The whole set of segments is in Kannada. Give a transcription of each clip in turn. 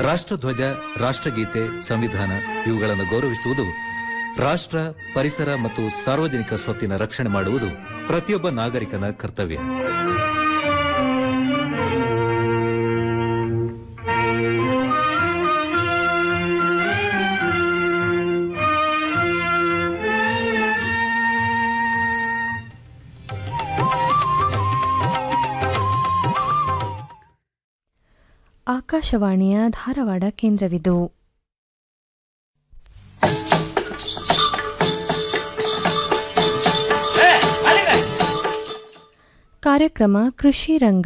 ರಾಷ್ಟ್ರಧ್ವಜ ರಾಷ್ಟ್ರಗೀತೆ ಸಂವಿಧಾನ ಇವುಗಳನ್ನು ಗೌರವಿಸುವುದು ರಾಷ್ಟ್ರ ಪರಿಸರ ಮತ್ತು ಸಾರ್ವಜನಿಕ ಸ್ವತ್ತಿನ ರಕ್ಷಣೆ ಮಾಡುವುದು ಪ್ರತಿಯೊಬ್ಬ ನಾಗರಿಕನ ಕರ್ತವ್ಯ ಆಕಾಶವಾಣಿಯ ಧಾರವಾಡ ಕೇಂದ್ರವಿದು ಕಾರ್ಯಕ್ರಮ ಕೃಷಿ ರಂಗ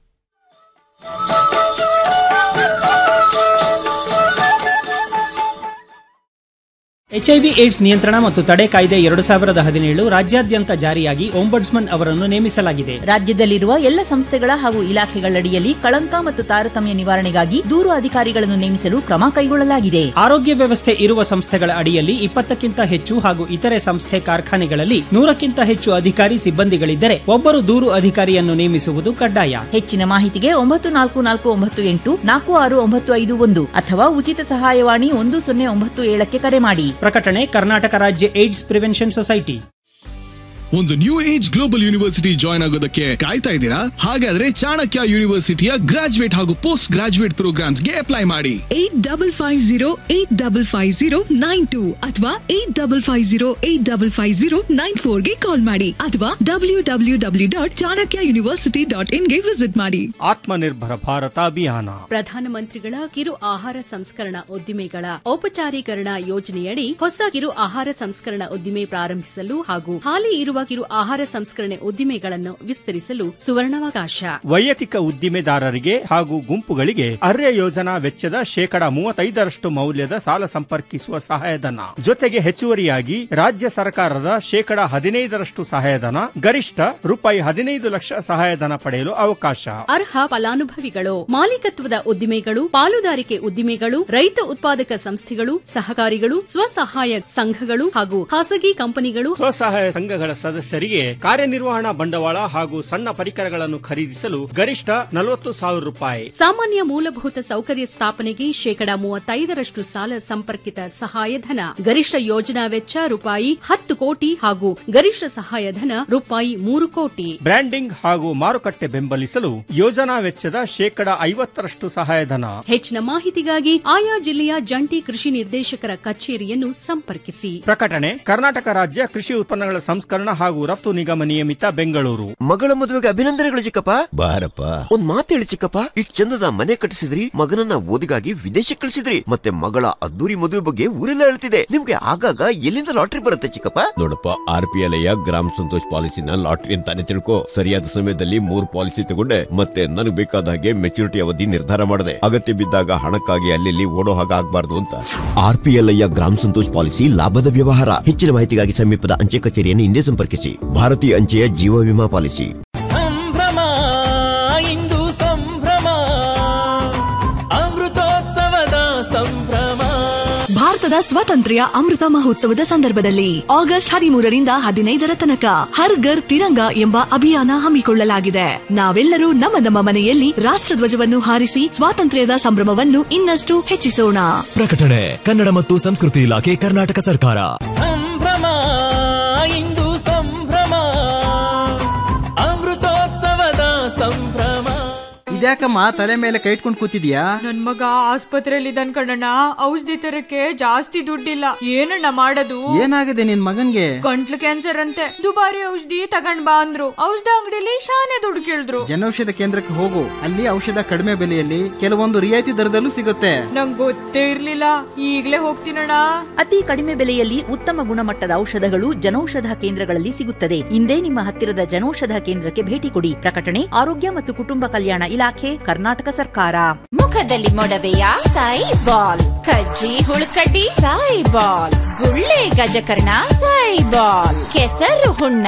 ಎಚ್ಐವಿ ಏಡ್ಸ್ ನಿಯಂತ್ರಣ ಮತ್ತು ತಡೆ ಕಾಯ್ದೆ ಎರಡು ಸಾವಿರದ ಹದಿನೇಳು ರಾಜ್ಯಾದ್ಯಂತ ಜಾರಿಯಾಗಿ ಓಂಬಡ್ಸ್ಮನ್ ಅವರನ್ನು ನೇಮಿಸಲಾಗಿದೆ ರಾಜ್ಯದಲ್ಲಿರುವ ಎಲ್ಲ ಸಂಸ್ಥೆಗಳ ಹಾಗೂ ಇಲಾಖೆಗಳಡಿಯಲ್ಲಿ ಕಳಂಕ ಮತ್ತು ತಾರತಮ್ಯ ನಿವಾರಣೆಗಾಗಿ ದೂರು ಅಧಿಕಾರಿಗಳನ್ನು ನೇಮಿಸಲು ಕ್ರಮ ಕೈಗೊಳ್ಳಲಾಗಿದೆ ಆರೋಗ್ಯ ವ್ಯವಸ್ಥೆ ಇರುವ ಸಂಸ್ಥೆಗಳ ಅಡಿಯಲ್ಲಿ ಇಪ್ಪತ್ತಕ್ಕಿಂತ ಹೆಚ್ಚು ಹಾಗೂ ಇತರೆ ಸಂಸ್ಥೆ ಕಾರ್ಖಾನೆಗಳಲ್ಲಿ ನೂರಕ್ಕಿಂತ ಹೆಚ್ಚು ಅಧಿಕಾರಿ ಸಿಬ್ಬಂದಿಗಳಿದ್ದರೆ ಒಬ್ಬರು ದೂರು ಅಧಿಕಾರಿಯನ್ನು ನೇಮಿಸುವುದು ಕಡ್ಡಾಯ ಹೆಚ್ಚಿನ ಮಾಹಿತಿಗೆ ಒಂಬತ್ತು ನಾಲ್ಕು ನಾಲ್ಕು ಒಂಬತ್ತು ಎಂಟು ನಾಲ್ಕು ಆರು ಒಂಬತ್ತು ಐದು ಒಂದು ಅಥವಾ ಉಚಿತ ಸಹಾಯವಾಣಿ ಒಂದು ಸೊನ್ನೆ ಒಂಬತ್ತು ಏಳಕ್ಕೆ ಕರೆ ಮಾಡಿ ಪ್ರಕಟಣೆ ಕರ್ನಾಟಕ ರಾಜ್ಯ ಏಡ್ಸ್ ಪ್ರಿವೆನ್ಷನ್ ಸೊಸೈಟಿ ಒಂದು new age global university join ಆಗೋದಕ್ಕೆ ಕಾಯ್ತಾ ಇದ್ದೀರಾ ಹಾಗಾದ್ರೆ ಚಾಣಕ್ಯ ಯೂನಿವರ್ಸಿಟಿಯ ಗ್ರಾಜುಯೇಟ್ ಹಾಗೂ ಪೋಸ್ಟ್ ಗ್ರಾಜುಯೇಟ್ ಪ್ರೋಗ್ರಾಮ್ಸ್ಗೆ ಅಪ್ಲೈ ಮಾಡಿ eight double five zero eight double five zero nine two ಅಥವಾ eight double five zero eight double five zero nine ಫೋರ್ಗೆ ಕಾಲ್ ಮಾಡಿ ಅಥವಾ W W W dot Chanakya university dot ಇನ್ಗೆ ವಿಸಿಟ್ ಮಾಡಿ ಆತ್ಮನಿರ್ಭರ ಭಾರತ ಅಭಿಯಾನ ಪ್ರಧಾನಮಂತ್ರಿಗಳ ಕಿರು ಆಹಾರ ಸಂಸ್ಕರಣಾ ಉದ್ದಿಮೆಗಳ ಔಪಚಾರೀಕರಣ ಯೋಜನೆಯಡಿ ಹೊಸ ಕಿರು ಆಹಾರ ಸಂಸ್ಕರಣಾ ಉದ್ದಿಮೆ ಪ್ರಾರಂಭಿಸಲು ಹಾಗೂ ಹಾಲಿ ಇರುವ ಕಿರು ಆಹಾರ ಸಂಸ್ಕರಣೆ ಉದ್ದಿಮೆಗಳನ್ನು ವಿಸ್ತರಿಸಲು ಸುವರ್ಣಾವಕಾಶ ವೈಯಕ್ತಿಕ ಉದ್ದಿಮೆದಾರರಿಗೆ ಹಾಗೂ ಗುಂಪುಗಳಿಗೆ ಅರ್ಯ ಯೋಜನಾ ವೆಚ್ಚದ ಶೇಕಡ ಮೂವತ್ತೈದರಷ್ಟು ಮೌಲ್ಯದ ಸಾಲ ಸಂಪರ್ಕಿಸುವ ಸಹಾಯಧನ ಜೊತೆಗೆ ಹೆಚ್ಚುವರಿಯಾಗಿ ರಾಜ್ಯ ಸರ್ಕಾರದ ಶೇಕಡ ಹದಿನೈದರಷ್ಟು ಸಹಾಯಧನ ಗರಿಷ್ಠ ರೂಪಾಯಿ ಹದಿನೈದು ಲಕ್ಷ ಸಹಾಯಧನ ಪಡೆಯಲು ಅವಕಾಶ ಅರ್ಹ ಫಲಾನುಭವಿಗಳು ಮಾಲೀಕತ್ವದ ಉದ್ದಿಮೆಗಳು ಪಾಲುದಾರಿಕೆ ಉದ್ದಿಮೆಗಳು ರೈತ ಉತ್ಪಾದಕ ಸಂಸ್ಥೆಗಳು ಸಹಕಾರಿಗಳು ಸ್ವಸಹಾಯ ಸಂಘಗಳು ಹಾಗೂ ಖಾಸಗಿ ಕಂಪನಿಗಳು ಸ್ವಸಹಾಯ ಸಂಘಗಳ ಸದಸ್ಯರಿಗೆ ಕಾರ್ಯನಿರ್ವಹಣಾ ಬಂಡವಾಳ ಹಾಗೂ ಸಣ್ಣ ಪರಿಕರಗಳನ್ನು ಖರೀದಿಸಲು ಗರಿಷ್ಠ ನಲವತ್ತು ಸಾವಿರ ರೂಪಾಯಿ ಸಾಮಾನ್ಯ ಮೂಲಭೂತ ಸೌಕರ್ಯ ಸ್ಥಾಪನೆಗೆ ಶೇಕಡ ಮೂವತ್ತೈದರಷ್ಟು ಸಾಲ ಸಂಪರ್ಕಿತ ಸಹಾಯಧನ ಗರಿಷ್ಠ ಯೋಜನಾ ವೆಚ್ಚ ರೂಪಾಯಿ ಹತ್ತು ಕೋಟಿ ಹಾಗೂ ಗರಿಷ್ಠ ಸಹಾಯಧನ ರೂಪಾಯಿ ಮೂರು ಕೋಟಿ ಬ್ರ್ಯಾಂಡಿಂಗ್ ಹಾಗೂ ಮಾರುಕಟ್ಟೆ ಬೆಂಬಲಿಸಲು ಯೋಜನಾ ವೆಚ್ಚದ ಶೇಕಡ ಐವತ್ತರಷ್ಟು ಸಹಾಯಧನ ಹೆಚ್ಚಿನ ಮಾಹಿತಿಗಾಗಿ ಆಯಾ ಜಿಲ್ಲೆಯ ಜಂಟಿ ಕೃಷಿ ನಿರ್ದೇಶಕರ ಕಚೇರಿಯನ್ನು ಸಂಪರ್ಕಿಸಿ ಪ್ರಕಟಣೆ ಕರ್ನಾಟಕ ರಾಜ್ಯ ಕೃಷಿ ಉತ್ಪನ್ನಗಳ ಸಂಸ್ಕರಣ ಹಾಗೂ ರಫ್ತು ನಿಗಮ ನಿಯಮಿತ ಬೆಂಗಳೂರು ಮಗಳ ಮದುವೆಗೆ ಅಭಿನಂದನೆಗಳು ಚಿಕ್ಕಪ್ಪ ಬಾರಪ್ಪ ಒಂದ್ ಮಾತು ಹೇಳಿ ಚಿಕ್ಕಪ್ಪ ಇಷ್ಟ್ ಚಂದದ ಮನೆ ಕಟ್ಟಿಸಿದ್ರಿ ಮಗನನ್ನ ಓದಿಗಾಗಿ ವಿದೇಶಕ್ಕೆ ಕಳಿಸಿದ್ರಿ ಮತ್ತೆ ಮಗಳ ಅದ್ದೂರಿ ಮದುವೆ ಬಗ್ಗೆ ಊರೆಲ್ಲ ಹೇಳ್ತಿದೆ ನಿಮ್ಗೆ ಆಗಾಗ ಎಲ್ಲಿಂದ ಲಾಟ್ರಿ ಬರುತ್ತೆ ಚಿಕ್ಕಪ್ಪ ನೋಡಪ್ಪ R P L Gram Santosh ಪಾಲಿಸಿನ ಲಾಟ್ರಿ ಅಂತಾನೆ ತಿಳ್ಕೊ ಸರಿಯಾದ ಸಮಯದಲ್ಲಿ ಮೂರ್ ಪಾಲಿಸಿ ತಗೊಂಡೆ ಮತ್ತೆ ನನಗೆ ಬೇಕಾದ ಹಾಗೆ ಮೆಚುರಿಟಿ ಅವಧಿ ನಿರ್ಧಾರ ಮಾಡಿದೆ ಅಗತ್ಯ ಬಿದ್ದಾಗ ಹಣಕ್ಕಾಗಿ ಅಲ್ಲಿ ಓಡೋ ಹಾಗೆ ಆಗ್ಬಾರ್ದು ಅಂತ R P L Gram Santosh policy ಲಾಭದ ವ್ಯವಹಾರ ಹೆಚ್ಚಿನ ಮಾಹಿತಿಗಾಗಿ ಸಮೀಪದ ಅಂಚೆ ಕಚೇರಿಯನ್ನು ಹಿಂದೆ ಸಂಪರ್ಕಿಸಿ ಭಾರತೀಯ ಅಂಚೆಯ ಜೀವ ವಿಮಾ ಪಾಲಿಸಿ ಸಂಭ್ರಮ ಇಂದು ಸಂಭ್ರಮ ಅಮೃತೋತ್ಸವದ ಸಂಭ್ರಮ ಭಾರತದ ಸ್ವಾತಂತ್ರ್ಯ ಅಮೃತ ಮಹೋತ್ಸವದ ಸಂದರ್ಭದಲ್ಲಿ ಆಗಸ್ಟ್ ಹದಿಮೂರರಿಂದ ಹದಿನೈದರ ತನಕ ಹರ್ ಘರ್ ತಿರಂಗ ಎಂಬ ಅಭಿಯಾನ ಹಮ್ಮಿಕೊಳ್ಳಲಾಗಿದೆ ನಾವೆಲ್ಲರೂ ನಮ್ಮ ನಮ್ಮ ಮನೆಯಲ್ಲಿ ರಾಷ್ಟ್ರಧ್ವಜವನ್ನು ಹಾರಿಸಿ ಸ್ವಾತಂತ್ರ್ಯದ ಸಂಭ್ರಮವನ್ನು ಇನ್ನಷ್ಟು ಹೆಚ್ಚಿಸೋಣ ಪ್ರಕಟಣೆ ಕನ್ನಡ ಮತ್ತು ಸಂಸ್ಕೃತಿ ಇಲಾಖೆ ಕರ್ನಾಟಕ ಸರ್ಕಾರ ಸಂಭ್ರಮ ಇಂದು ಸಂಭ್ರಮ ಅಮೃತೋತ್ಸವದ ಸಂಭ್ರಮ ಇದ್ಯಾಕಮ್ಮ ತಲೆ ಮೇಲೆ ಕೈ ಇಟ್ಕೊಂಡು ಕೂತಿದ್ಯಾ ನನ್ ಮಗ ಆಸ್ಪತ್ರೆಯಲ್ಲಿ ಇದ್ದಾನ್ ಕಣಣ್ಣ ಔಷಧಿ ತರಕ್ಕೆ ಜಾಸ್ತಿ ದುಡ್ಡಿಲ್ಲ ಏನಣ್ಣ ಮಾಡೋದು ಏನಾಗಿದೆ ನಿನ್ ಮಗನ್ಗೆ ಗಂಟ್ಲು ಕ್ಯಾನ್ಸರ್ ಅಂತೆ ದುಬಾರಿ ಔಷಧಿ ತಗೊಂಡ್ ಬಾ ಅಂದ್ರು ಔಷಧ ಅಂಗಡಿಲಿ ಶಾನೆ ದುಡ್ಡು ಕೇಳಿದ್ರು ಜನೌಷಧ ಕೇಂದ್ರಕ್ಕೆ ಹೋಗು ಅಲ್ಲಿ ಔಷಧ ಕಡಿಮೆ ಬೆಲೆಯಲ್ಲಿ ಕೆಲವೊಂದು ರಿಯಾಯಿತಿ ದರದಲ್ಲೂ ಸಿಗುತ್ತೆ ನಂಗ್ ಗೊತ್ತೇ ಇರ್ಲಿಲ್ಲ ಈಗ್ಲೇ ಹೋಗ್ತೀನಣ್ಣ ಅತಿ ಕಡಿಮೆ ಬೆಲೆಯಲ್ಲಿ ಉತ್ತಮ ಗುಣಮಟ್ಟದ ಔಷಧಗಳು ಜನೌಷಧ ಕೇಂದ್ರಗಳಲ್ಲಿ ಸಿಗುತ್ತದೆ ಇಂದೇ ನಿಮ್ಮ ಹತ್ತಿರದ ಜನೌಷಧ ಕೇಂದ್ರಕ್ಕೆ ಭೇಟಿ ಕೊಡಿ ಪ್ರಕಟಣೆ ಆರೋಗ್ಯ ಮತ್ತು ಕುಟುಂಬ ಕಲ್ಯಾಣ ಇಲಾಖೆ ಕರ್ನಾಟಕ ಸರ್ಕಾರ ಮುಖದಲ್ಲಿ ಮೊಡವೆಯ ಸಾಯಿ ಬಾಲ್ ಕಜ್ಜಿ ಹುಳುಕಡ್ಡಿ ಸಾಯಿ ಬಾಲ್ ಗುಳ್ಳೆ ಗಜಕರ್ಣ ಸಾಯಿ ಬಾಲ್ ಕೆಸರು ಹುಣ್ಣ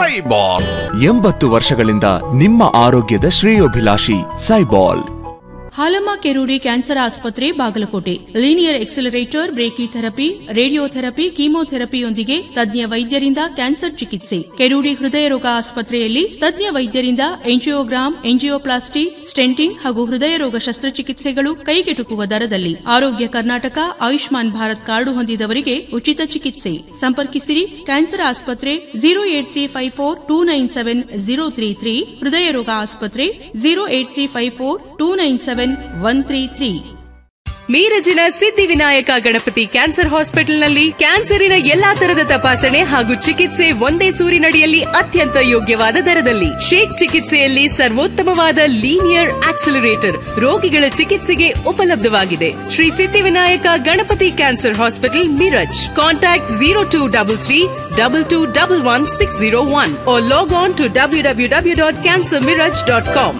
ಎಂಬತ್ತು ವರ್ಷಗಳಿಂದ ನಿಮ್ಮ ಆರೋಗ್ಯದ ಶ್ರೇಯೋಭಿಲಾಷಿ ಸೈಬಾಲ್ ಹಾಲಮ್ಮ ಕೆರೂಡಿ ಕ್ಯಾನ್ಸರ್ ಆಸ್ಪತ್ರೆ Bagalkote linear accelerator brachytherapy radiotherapy ಕೀಮೋಥೆರಪಿಯೊಂದಿಗೆ ತಜ್ಞ ವೈದ್ಯರಿಂದ ಕ್ಯಾನ್ಸರ್ ಚಿಕಿತ್ಸೆ ಕೆರೂಡಿ ಹೃದಯ ರೋಗ ಆಸ್ಪತ್ರೆಯಲ್ಲಿ ತಜ್ಞ ವೈದ್ಯರಿಂದ ಎಂಜಿಯೋಗ್ರಾಮ್ ಎಂಜಿಯೋಪ್ಲಾಸ್ಟಿ ಸ್ಟೆಂಟಿಂಗ್ ಹಾಗೂ ಹೃದಯ ರೋಗ ಶಸ್ತ್ರಚಿಕಿತ್ಸೆಗಳು ಕೈಗೆಟುಕುವ ದರದಲ್ಲಿ ಆರೋಗ್ಯ ಕರ್ನಾಟಕ ಆಯುಷ್ಮಾನ್ ಭಾರತ್ ಕಾರ್ಡು ಹೊಂದಿದವರಿಗೆ ಉಚಿತ ಚಿಕಿತ್ಸೆ ಸಂಪರ್ಕಿಸಿರಿ ಕ್ಯಾನ್ಸರ್ ಆಸ್ಪತ್ರೆ zero eight three five four two nine seven zero three three ಹೃದಯ ರೋಗ ಆಸ್ಪತ್ರೆ zero eight three five four two nine seven one three three ಮೀರಜಿನ ಸಿದ್ಧಿವಿನಾಯಕ ಗಣಪತಿ ಕ್ಯಾನ್ಸರ್ ಹಾಸ್ಪಿಟಲ್ನಲ್ಲಿ ಕ್ಯಾನ್ಸರಿನ ಎಲ್ಲಾ ತರದ ತಪಾಸಣೆ ಹಾಗೂ ಚಿಕಿತ್ಸೆ ಒಂದೇ ಸೂರಿನಡಿಯಲ್ಲಿ ಅತ್ಯಂತ ಯೋಗ್ಯವಾದ ದರದಲ್ಲಿ ಶೇಕ್ ಚಿಕಿತ್ಸೆಯಲ್ಲಿ ಸರ್ವೋತ್ತಮವಾದ ಲೀನಿಯರ್ ಆಕ್ಸಿಲರೇಟರ್ ರೋಗಿಗಳ ಚಿಕಿತ್ಸೆಗೆ ಉಪಲಬ್ಧವಾಗಿದೆ Shri Siddhivinayak Ganapati cancer hospital Miraj contact zero two double three double two double one six zero one log on to W W W dot cancer Miraj dot com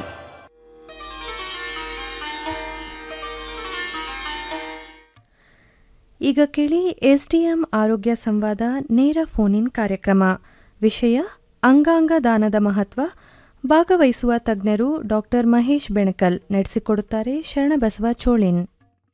ಈಗ ಕೇಳಿ ಎಸ್ಡಿಎಂ ಆರೋಗ್ಯ ಸಂವಾದ ನೇರ ಫೋನ್ ಇನ್ ಕಾರ್ಯಕ್ರಮ ವಿಷಯ ಅಂಗಾಂಗ ದಾನದ ಮಹತ್ವ ಭಾಗವಹಿಸುವ ತಜ್ಞರು ಡಾಕ್ಟರ್ ಮಹೇಶ್ ಬೆಣಕಲ್ ನಡೆಸಿಕೊಡುತ್ತಾರೆ ಶರಣಬಸವ ಚೋಳಿನ್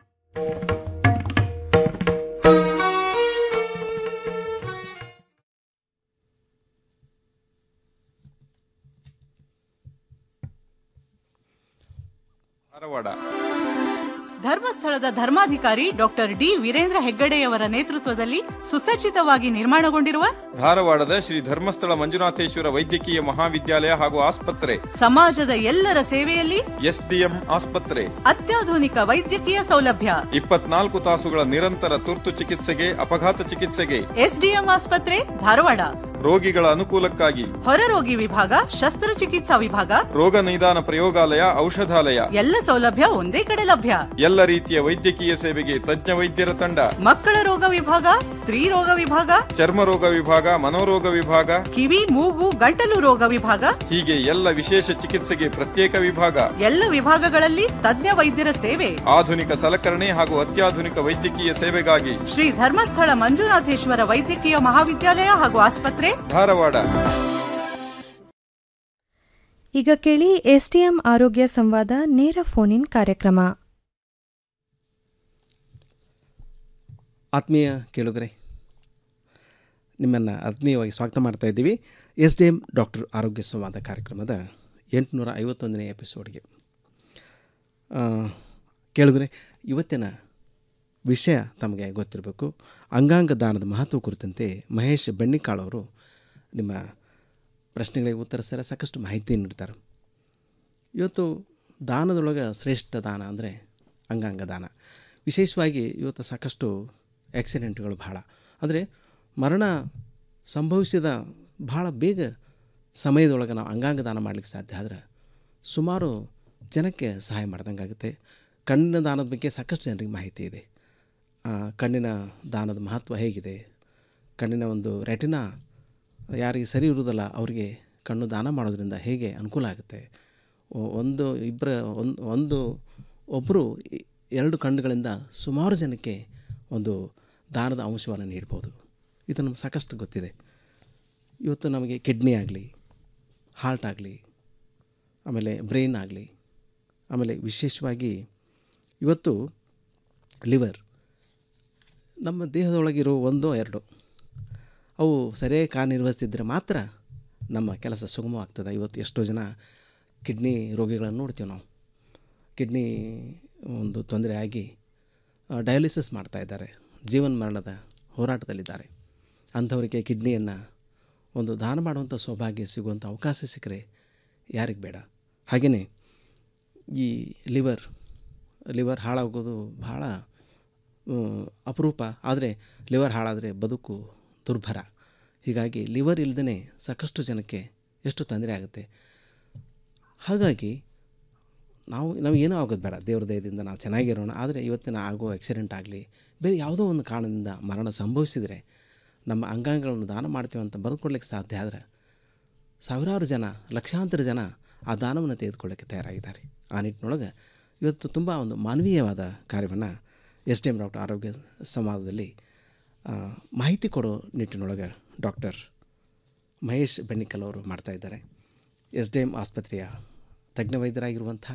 ಧಾರವಾಡ ಧರ್ಮಸ್ಥಳದ ಧರ್ಮಾಧಿಕಾರಿ ಡಾಕ್ಟರ್ ಡಿ ವೀರೇಂದ್ರ ಹೆಗ್ಗಡೆಯವರ ನೇತೃತ್ವದಲ್ಲಿ ಸುಸಜ್ಜಿತವಾಗಿ ನಿರ್ಮಾಣಗೊಂಡಿರುವ ಧಾರವಾಡದ ಶ್ರೀ ಧರ್ಮಸ್ಥಳ ಮಂಜುನಾಥೇಶ್ವರ ವೈದ್ಯಕೀಯ ಮಹಾವಿದ್ಯಾಲಯ ಹಾಗೂ ಆಸ್ಪತ್ರೆ ಸಮಾಜದ ಎಲ್ಲರ ಸೇವೆಯಲ್ಲಿ ಎಸ್ಡಿಎಂ ಆಸ್ಪತ್ರೆ ಅತ್ಯಾಧುನಿಕ ವೈದ್ಯಕೀಯ ಸೌಲಭ್ಯ ಇಪ್ಪತ್ನಾಲ್ಕು ತಾಸುಗಳ ನಿರಂತರ ತುರ್ತು ಚಿಕಿತ್ಸೆಗೆ ಅಪಘಾತ ಚಿಕಿತ್ಸೆಗೆ ಎಸ್ಡಿಎಂ ಆಸ್ಪತ್ರೆ ಧಾರವಾಡ ರೋಗಿಗಳ ಅನುಕೂಲಕ್ಕಾಗಿ ಹೊರರೋಗಿ ವಿಭಾಗ ಶಸ್ತ್ರಚಿಕಿತ್ಸಾ ವಿಭಾಗ ರೋಗ ನಿದಾನ ಪ್ರಯೋಗಾಲಯ ಔಷಧಾಲಯ ಎಲ್ಲ ಸೌಲಭ್ಯ ಒಂದೇ ಕಡೆ ಲಭ್ಯ ಎಲ್ಲ ರೀತಿಯ ವೈದ್ಯಕೀಯ ಸೇವೆಗೆ ತಜ್ಞ ವೈದ್ಯರ ತಂಡ ಮಕ್ಕಳ ರೋಗ ವಿಭಾಗ ಸ್ತ್ರೀ ರೋಗ ವಿಭಾಗ ಚರ್ಮ ರೋಗ ವಿಭಾಗ ಮನೋರೋಗ ವಿಭಾಗ ಕಿವಿ ಮೂಗು ಗಂಟಲು ರೋಗ ವಿಭಾಗ ಹೀಗೆ ಎಲ್ಲ ವಿಶೇಷ ಚಿಕಿತ್ಸೆಗೆ ಪ್ರತ್ಯೇಕ ವಿಭಾಗ ಎಲ್ಲ ವಿಭಾಗಗಳಲ್ಲಿ ತಜ್ಞ ವೈದ್ಯರ ಸೇವೆ ಆಧುನಿಕ ಸಲಕರಣೆ ಹಾಗೂ ಅತ್ಯಾಧುನಿಕ ವೈದ್ಯಕೀಯ ಸೇವೆಗಾಗಿ ಶ್ರೀ ಧರ್ಮಸ್ಥಳ ಮಂಜುನಾಥೇಶ್ವರ ವೈದ್ಯಕೀಯ ಮಹಾವಿದ್ಯಾಲಯ ಹಾಗೂ ಆಸ್ಪತ್ರೆ ಧಾರವಾಡ ಈಗ ಕೇಳಿ ಎಸ್ಡಿಎಂ ಆರೋಗ್ಯ ಸಂವಾದ ನೇರ ಫೋನ್ ಇನ್ ಕಾರ್ಯಕ್ರಮ ಆತ್ಮೀಯ ಕೇಳುಗರೆ ನಿಮ್ಮನ್ನು ಆತ್ಮೀಯವಾಗಿ ಸ್ವಾಗತ ಮಾಡ್ತಾ ಇದ್ದೀವಿ ಎಸ್ ಡಿ ಎಮ್ ಡಾಕ್ಟರ್ ಆರೋಗ್ಯ ಸಂವಾದ ಕಾರ್ಯಕ್ರಮದ ಎಂಟುನೂರ ಐವತ್ತೊಂದನೇ ಎಪಿಸೋಡ್ಗೆ ಆ, ಕೇಳುಗರೆ ಇವತ್ತಿನ ವಿಷಯ ತಮಗೆ ಗೊತ್ತಿರಬೇಕು ಅಂಗಾಂಗ ದಾನದ ಮಹತ್ವ ಕುರಿತಂತೆ ಮಹೇಶ್ ಬೆಣ್ಣಿಕಾಳ್ ಅವರು ನಿಮ್ಮ ಪ್ರಶ್ನೆಗಳಿಗೆ ಉತ್ತರಿಸ್ತಾರೆ ಸಾಕಷ್ಟು ಮಾಹಿತಿ ನೀಡ್ತಾರೆ ಇವತ್ತು ದಾನದೊಳಗೆ ಶ್ರೇಷ್ಠ ದಾನ ಅಂದರೆ ಅಂಗಾಂಗ ದಾನ ವಿಶೇಷವಾಗಿ ಇವತ್ತು ಸಾಕಷ್ಟು ಆಕ್ಸಿಡೆಂಟ್ಗಳು ಭಾಳ ಅಂದರೆ ಮರಣ ಸಂಭವಿಸಿದ ಭಾಳ ಬೇಗ ಸಮಯದೊಳಗೆ ನಾವು ಅಂಗಾಂಗ ದಾನ ಮಾಡಲಿಕ್ಕೆ ಸಾಧ್ಯ ಆದ್ರೆ ಸುಮಾರು ಜನಕ್ಕೆ ಸಹಾಯ ಮಾಡ್ದಂಗಾಗುತ್ತೆ ಕಣ್ಣಿನ ದಾನದ ಬಗ್ಗೆ ಸಾಕಷ್ಟು ಜನರಿಗೆ ಮಾಹಿತಿ ಇದೆ ಆ, ಕಣ್ಣಿನ ದಾನದ ಮಹತ್ವ ಹೇಗಿದೆ ಕಣ್ಣಿನ ಒಂದು ರೆಟಿನಾ ಯಾರಿಗೆ ಸರಿ ಇರುವುದಲ್ಲ ಅವರಿಗೆ ಕಣ್ಣು ದಾನ ಮಾಡೋದ್ರಿಂದ ಹೇಗೆ ಅನುಕೂಲ ಆಗುತ್ತೆ ಒ- ಒಂದು ಇಬ್ಬರ ಒಂದು ಒಂದು ಒಬ್ಬರು ಎರಡು ಕಣ್ಣುಗಳಿಂದ ಸುಮಾರು ಜನಕ್ಕೆ ಒಂದು ದಾನದ ಅಂಶವನ್ನು ನೀಡ್ಬೋದು ಇದು ನಮ್ಗೆ ಸಾಕಷ್ಟು ಗೊತ್ತಿದೆ ಇವತ್ತು ನಮಗೆ ಕಿಡ್ನಿ ಆಗಲಿ ಹಾರ್ಟ್ ಆಗಲಿ ಆಮೇಲೆ ಬ್ರೈನ್ ಆಗಲಿ ಆಮೇಲೆ ವಿಶೇಷವಾಗಿ ಇವತ್ತು ಲಿವರ್ ನಮ್ಮ ದೇಹದೊಳಗಿರೋ ಒಂದೋ ಎರಡೋ ಅವು ಸರಿಯಾಗಿ ಕಾರ್ಯನಿರ್ವಹಿಸ್ತಿದ್ರೆ ಮಾತ್ರ ನಮ್ಮ ಕೆಲಸ ಸುಗಮವಾಗ್ತದೆ ಇವತ್ತು ಎಷ್ಟೋ ಜನ ಕಿಡ್ನಿ ರೋಗಿಗಳನ್ನು ನೋಡ್ತೀವಿ ನಾವು ಕಿಡ್ನಿ ಒಂದು ತೊಂದರೆ ಆಗಿ ಡಯಾಲಿಸಿಸ್ ಮಾಡ್ತಾ ಇದ್ದಾರೆ ಜೀವನ ಮರಣದ ಹೋರಾಟದಲ್ಲಿದ್ದಾರೆ ಅಂಥವರಿಗೆ ಕಿಡ್ನಿಯನ್ನು ಒಂದು ದಾನ ಮಾಡುವಂಥ ಸೌಭಾಗ್ಯ ಸಿಗುವಂಥ ಅವಕಾಶ ಸಿಕ್ಕರೆ ಯಾರಿಗೆ ಬೇಡ ಹಾಗೆಯೇ ಈ ಲಿವರ್ ಲಿವರ್ ಹಾಳಾಗೋದು ಭಾಳ ಹ್ಮ್, ಅಪರೂಪ ಆದರೆ ಲಿವರ್ ಹಾಳಾದರೆ ಬದುಕು ದುರ್ಭರ ಹೀಗಾಗಿ ಲಿವರ್ ಇಲ್ಲದೇ ಸಾಕಷ್ಟು ಜನಕ್ಕೆ ಎಷ್ಟು ತೊಂದರೆ ಆಗುತ್ತೆ ಹಾಗಾಗಿ ನಾವು ನಾವು ಏನೂ ಆಗೋದು ಬೇಡ ದೇವ್ರ ದಯದಿಂದ ನಾವು ಚೆನ್ನಾಗಿರೋಣ ಆದರೆ ಇವತ್ತಿನ ಆಗೋ ಆಕ್ಸಿಡೆಂಟ್ ಆಗಲಿ ಬೇರೆ ಯಾವುದೋ ಒಂದು ಕಾರಣದಿಂದ ಮರಣ ಸಂಭವಿಸಿದರೆ ನಮ್ಮ ಅಂಗಾಂಗಗಳನ್ನು ದಾನ ಮಾಡ್ತೀವಿ ಅಂತ ಬರೆದುಕೊಡ್ಲಿಕ್ಕೆ ಸಾಧ್ಯ ಆದರೆ ಸಾವಿರಾರು ಜನ ಲಕ್ಷಾಂತರ ಜನ ಆ ದಾನವನ್ನು ತೆಗೆದುಕೊಳ್ಳೋಕ್ಕೆ ತಯಾರಾಗಿದ್ದಾರೆ ಆ ನಿಟ್ಟಿನೊಳಗೆ ಇವತ್ತು ತುಂಬ ಒಂದು ಮಾನವೀಯವಾದ ಕಾರ್ಯವನ್ನು ಎಸ್ ಡಿ ಎಮ್ ಡಾಕ್ಟರ್ ಆರೋಗ್ಯ ಸಂವಾದದಲ್ಲಿ ಆ, ಮಾಹಿತಿ ಕೊಡೋ ನಿಟ್ಟಿನೊಳಗೆ ಡಾಕ್ಟರ್ ಮಹೇಶ್ ಬೆಣ್ಣಿಕಲ್ ಅವರು ಮಾಡ್ತಾ ಇದ್ದಾರೆ ಎಸ್ ಡಿ ಎಮ್ ಆಸ್ಪತ್ರೆಯ ತಜ್ಞ ವೈದ್ಯರಾಗಿರುವಂಥ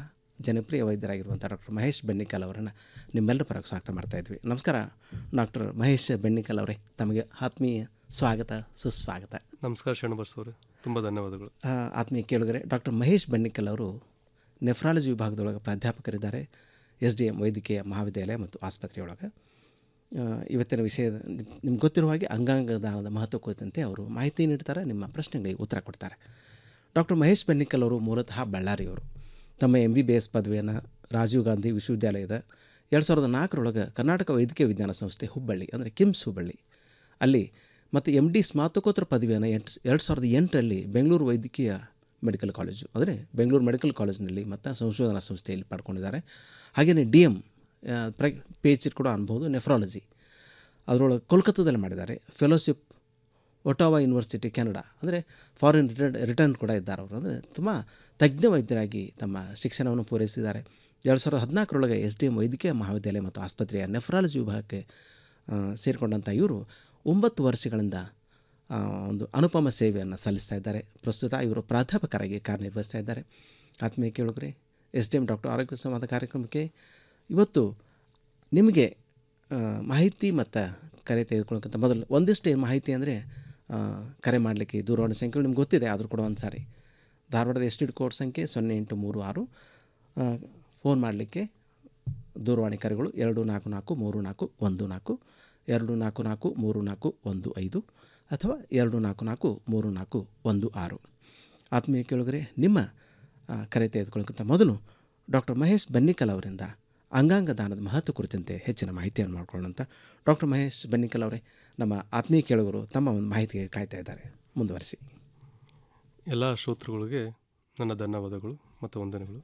ಜನಪ್ರಿಯ ವೈದ್ಯರಾಗಿರುವಂಥ ಡಾಕ್ಟರ್ ಮಹೇಶ್ ಬೆಣ್ಣಿಕಲ್ ಅವರನ್ನು ನಿಮ್ಮೆಲ್ಲರ ಪರವಾಗಿ ಸ್ವಾಗತ ಮಾಡ್ತಾ ಇದ್ವಿ ನಮಸ್ಕಾರ ಡಾಕ್ಟರ್ ಮಹೇಶ್ ಬೆಣ್ಣಿಕಲ್ ಅವರೇ ತಮಗೆ ಆತ್ಮೀಯ ಸ್ವಾಗತ ಸುಸ್ವಾಗತ ನಮಸ್ಕಾರ ಶರಣಬಸ್ ಅವರೇ ತುಂಬ ಧನ್ಯವಾದಗಳು ಆ, ಆತ್ಮೀಯ ಕೇಳುಗರೆ ಡಾಕ್ಟರ್ ಮಹೇಶ್ ಬೆಣ್ಣಿಕಲ್ ಅವರು ನೆಫ್ರಾಲಜಿ ವಿಭಾಗದೊಳಗೆ ಪ್ರಾಧ್ಯಾಪಕರಿದ್ದಾರೆ ಎಸ್ ಡಿ ಎಂ ವೈದ್ಯಕೀಯ ಮಹಾವಿದ್ಯಾಲಯ ಮತ್ತು ಆಸ್ಪತ್ರೆಯೊಳಗೆ ಆ, ಇವತ್ತಿನ ವಿಷಯ ನಿಮ್ಗೆ ಗೊತ್ತಿರುವ ಹಾಗೆ ಅಂಗಾಂಗ ದಾನದ ಮಹತ್ವ ಕುರಿತಂತೆ ಅವರು ಮಾಹಿತಿ ನೀಡ್ತಾರೆ ನಿಮ್ಮ ಪ್ರಶ್ನೆಗಳಿಗೆ ಉತ್ತರ ಕೊಡ್ತಾರೆ ಡಾಕ್ಟರ್ ಮಹೇಶ್ ಬೆನ್ನಿಕಲ್ ಅವರು ಮೂಲತಃ ಬಳ್ಳಾರಿಯವರು ತಮ್ಮ ಎಂ ಬಿ ಬಿ ಎಸ್ ಪದವಿಯನ್ನು ರಾಜೀವ್ ಗಾಂಧಿ ವಿಶ್ವವಿದ್ಯಾಲಯದ ಎರಡು ಸಾವಿರದ ನಾಲ್ಕರೊಳಗೆ ಕರ್ನಾಟಕ ವೈದ್ಯಕೀಯ ವಿಜ್ಞಾನ ಸಂಸ್ಥೆ ಹುಬ್ಬಳ್ಳಿ ಅಂದರೆ ಕಿಮ್ಸ್ ಹುಬ್ಬಳ್ಳಿ ಅಲ್ಲಿ ಮತ್ತು ಎಮ್ ಡಿ ಸ್ನಾತಕೋತ್ತರ ಪದವಿಯನ್ನು ಎಂಟು ಎರಡು ಸಾವಿರದ ಎಂಟರಲ್ಲಿ ಬೆಂಗಳೂರು ವೈದ್ಯಕೀಯ ಮೆಡಿಕಲ್ ಕಾಲೇಜು ಅಂದರೆ ಬೆಂಗಳೂರು ಮೆಡಿಕಲ್ ಕಾಲೇಜಿನಲ್ಲಿ ಮತ್ತು ಸಂಶೋಧನಾ ಸಂಸ್ಥೆಯಲ್ಲಿ ಪಡ್ಕೊಂಡಿದ್ದಾರೆ ಹಾಗೆಯೇ ಡಿ ಎಮ್ ಪ್ರ ಪಿ ಎಚ್ ಕೂಡ ಅನ್ಬೋದು ನೆಫ್ರಾಲಜಿ ಅದರೊಳಗೆ ಕೋಲ್ಕತ್ತಾದಲ್ಲಿ ಮಾಡಿದ್ದಾರೆ ಫೆಲೋಶಿಪ್ ಒಟಾವಾ ಯೂನಿವರ್ಸಿಟಿ ಕೆನಡಾ ಅಂದರೆ ಫಾರಿನ್ ರಿಟರ್ನ್ ರಿಟರ್ನ್ ಕೂಡ ಇದ್ದಾರೆ ಅವರು ಅಂದರೆ ತುಂಬ ತಜ್ಞ ವೈದ್ಯರಾಗಿ ತಮ್ಮ ಶಿಕ್ಷಣವನ್ನು ಪೂರೈಸಿದ್ದಾರೆ ಎರಡು ಸಾವಿರದ ಹದಿನಾಲ್ಕರೊಳಗೆ ಎಸ್ ಡಿ ಎಂ ವೈದ್ಯಕೀಯ ಮಹಾವಿದ್ಯಾಲಯ ಮತ್ತು ಆಸ್ಪತ್ರೆಯ ನೆಫ್ರಾಲಜಿ ವಿಭಾಗಕ್ಕೆ ಆ, ಸೇರಿಕೊಂಡಂಥ ಇವರು ಒಂಬತ್ತು ವರ್ಷಗಳಿಂದ ಆ, ಒಂದು ಅನುಪಮ ಸೇವೆಯನ್ನು ಸಲ್ಲಿಸ್ತಾ ಇದ್ದಾರೆ ಪ್ರಸ್ತುತ ಇವರು ಪ್ರಾಧ್ಯಾಪಕರಾಗಿ ಕಾರ್ಯನಿರ್ವಹಿಸ್ತಾ ಇದ್ದಾರೆ ಆತ್ಮೀಯ ಕೇಳುಗರೆ ಎಸ್ ಡಿ ಎಂ ಡಾಕ್ಟರ್ ಆರೋಗ್ಯ ಸಂವಾದ ಕಾರ್ಯಕ್ರಮಕ್ಕೆ ಇವತ್ತು ನಿಮಗೆ ಆ, ಮಾಹಿತಿ ಮತ್ತು ಕರೆ ತೆಗೆದುಕೊಳ್ಳೋಕ್ಕಿಂತ ಮೊದಲು ಒಂದಿಷ್ಟು ಮಾಹಿತಿ ಅಂದರೆ ಕರೆ ಮಾಡಲಿಕ್ಕೆ ದೂರವಾಣಿ ಸಂಖ್ಯೆಗಳು ನಿಮ್ಗೆ ಗೊತ್ತಿದೆ ಆದರೂ ಕೂಡ ಒಂದು ಸಾರಿ ಧಾರವಾಡದ ಎಸ್ ಟಿ ಕೋಡ್ ಸಂಖ್ಯೆ ಸೊನ್ನೆ ಎಂಟು ಮೂರು ಆರು ಆ, ಫೋನ್ ಮಾಡಲಿಕ್ಕೆ ದೂರವಾಣಿ ಕರೆಗಳು ಎರಡು ನಾಲ್ಕು ನಾಲ್ಕು ಮೂರು ನಾಲ್ಕು ಒಂದು ನಾಲ್ಕು ಎರಡು ನಾಲ್ಕು ನಾಲ್ಕು ಮೂರು ನಾಲ್ಕು ಒಂದು ಐದು ಅಥವಾ ಎರಡು ನಾಲ್ಕು ನಾಲ್ಕು ಮೂರು ನಾಲ್ಕು ಒಂದು ಆರು ಆತ್ಮೀಯ ಕೇಳುಗರೆ ನಿಮ್ಮ ಆ, ಕರೆ ತೆಗೆದುಕೊಳ್ಳೋಕ್ಕಿಂತ ಮೊದಲು ಡಾಕ್ಟರ್ ಮಹೇಶ್ ಬನ್ನಿಕಲ್ ಅವರಿಂದ ಅಂಗಾಂಗ ದಾನದ ಮಹತ್ವ ಕುರಿತಂತೆ ಹೆಚ್ಚಿನ ಮಾಹಿತಿಯನ್ನು ಮಾಡ್ಕೊಳ್ಳೋಣ ಡಾಕ್ಟರ್ ಮಹೇಶ್ ಬನ್ನಿಕಲ್ ಅವರೇ ನಮ್ಮ ಆತ್ಮೀಯ ಕೇಳುಗರು ತಮ್ಮ ಒಂದು ಮಾಹಿತಿಗೆ ಕಾಯ್ತಾ ಇದ್ದಾರೆ ಮುಂದುವರಿಸಿ ಎಲ್ಲ ಶ್ರೋತೃಗಳಿಗೆ ನನ್ನ ಧನ್ಯವಾದಗಳು ಮತ್ತು ವಂದನೆಗಳು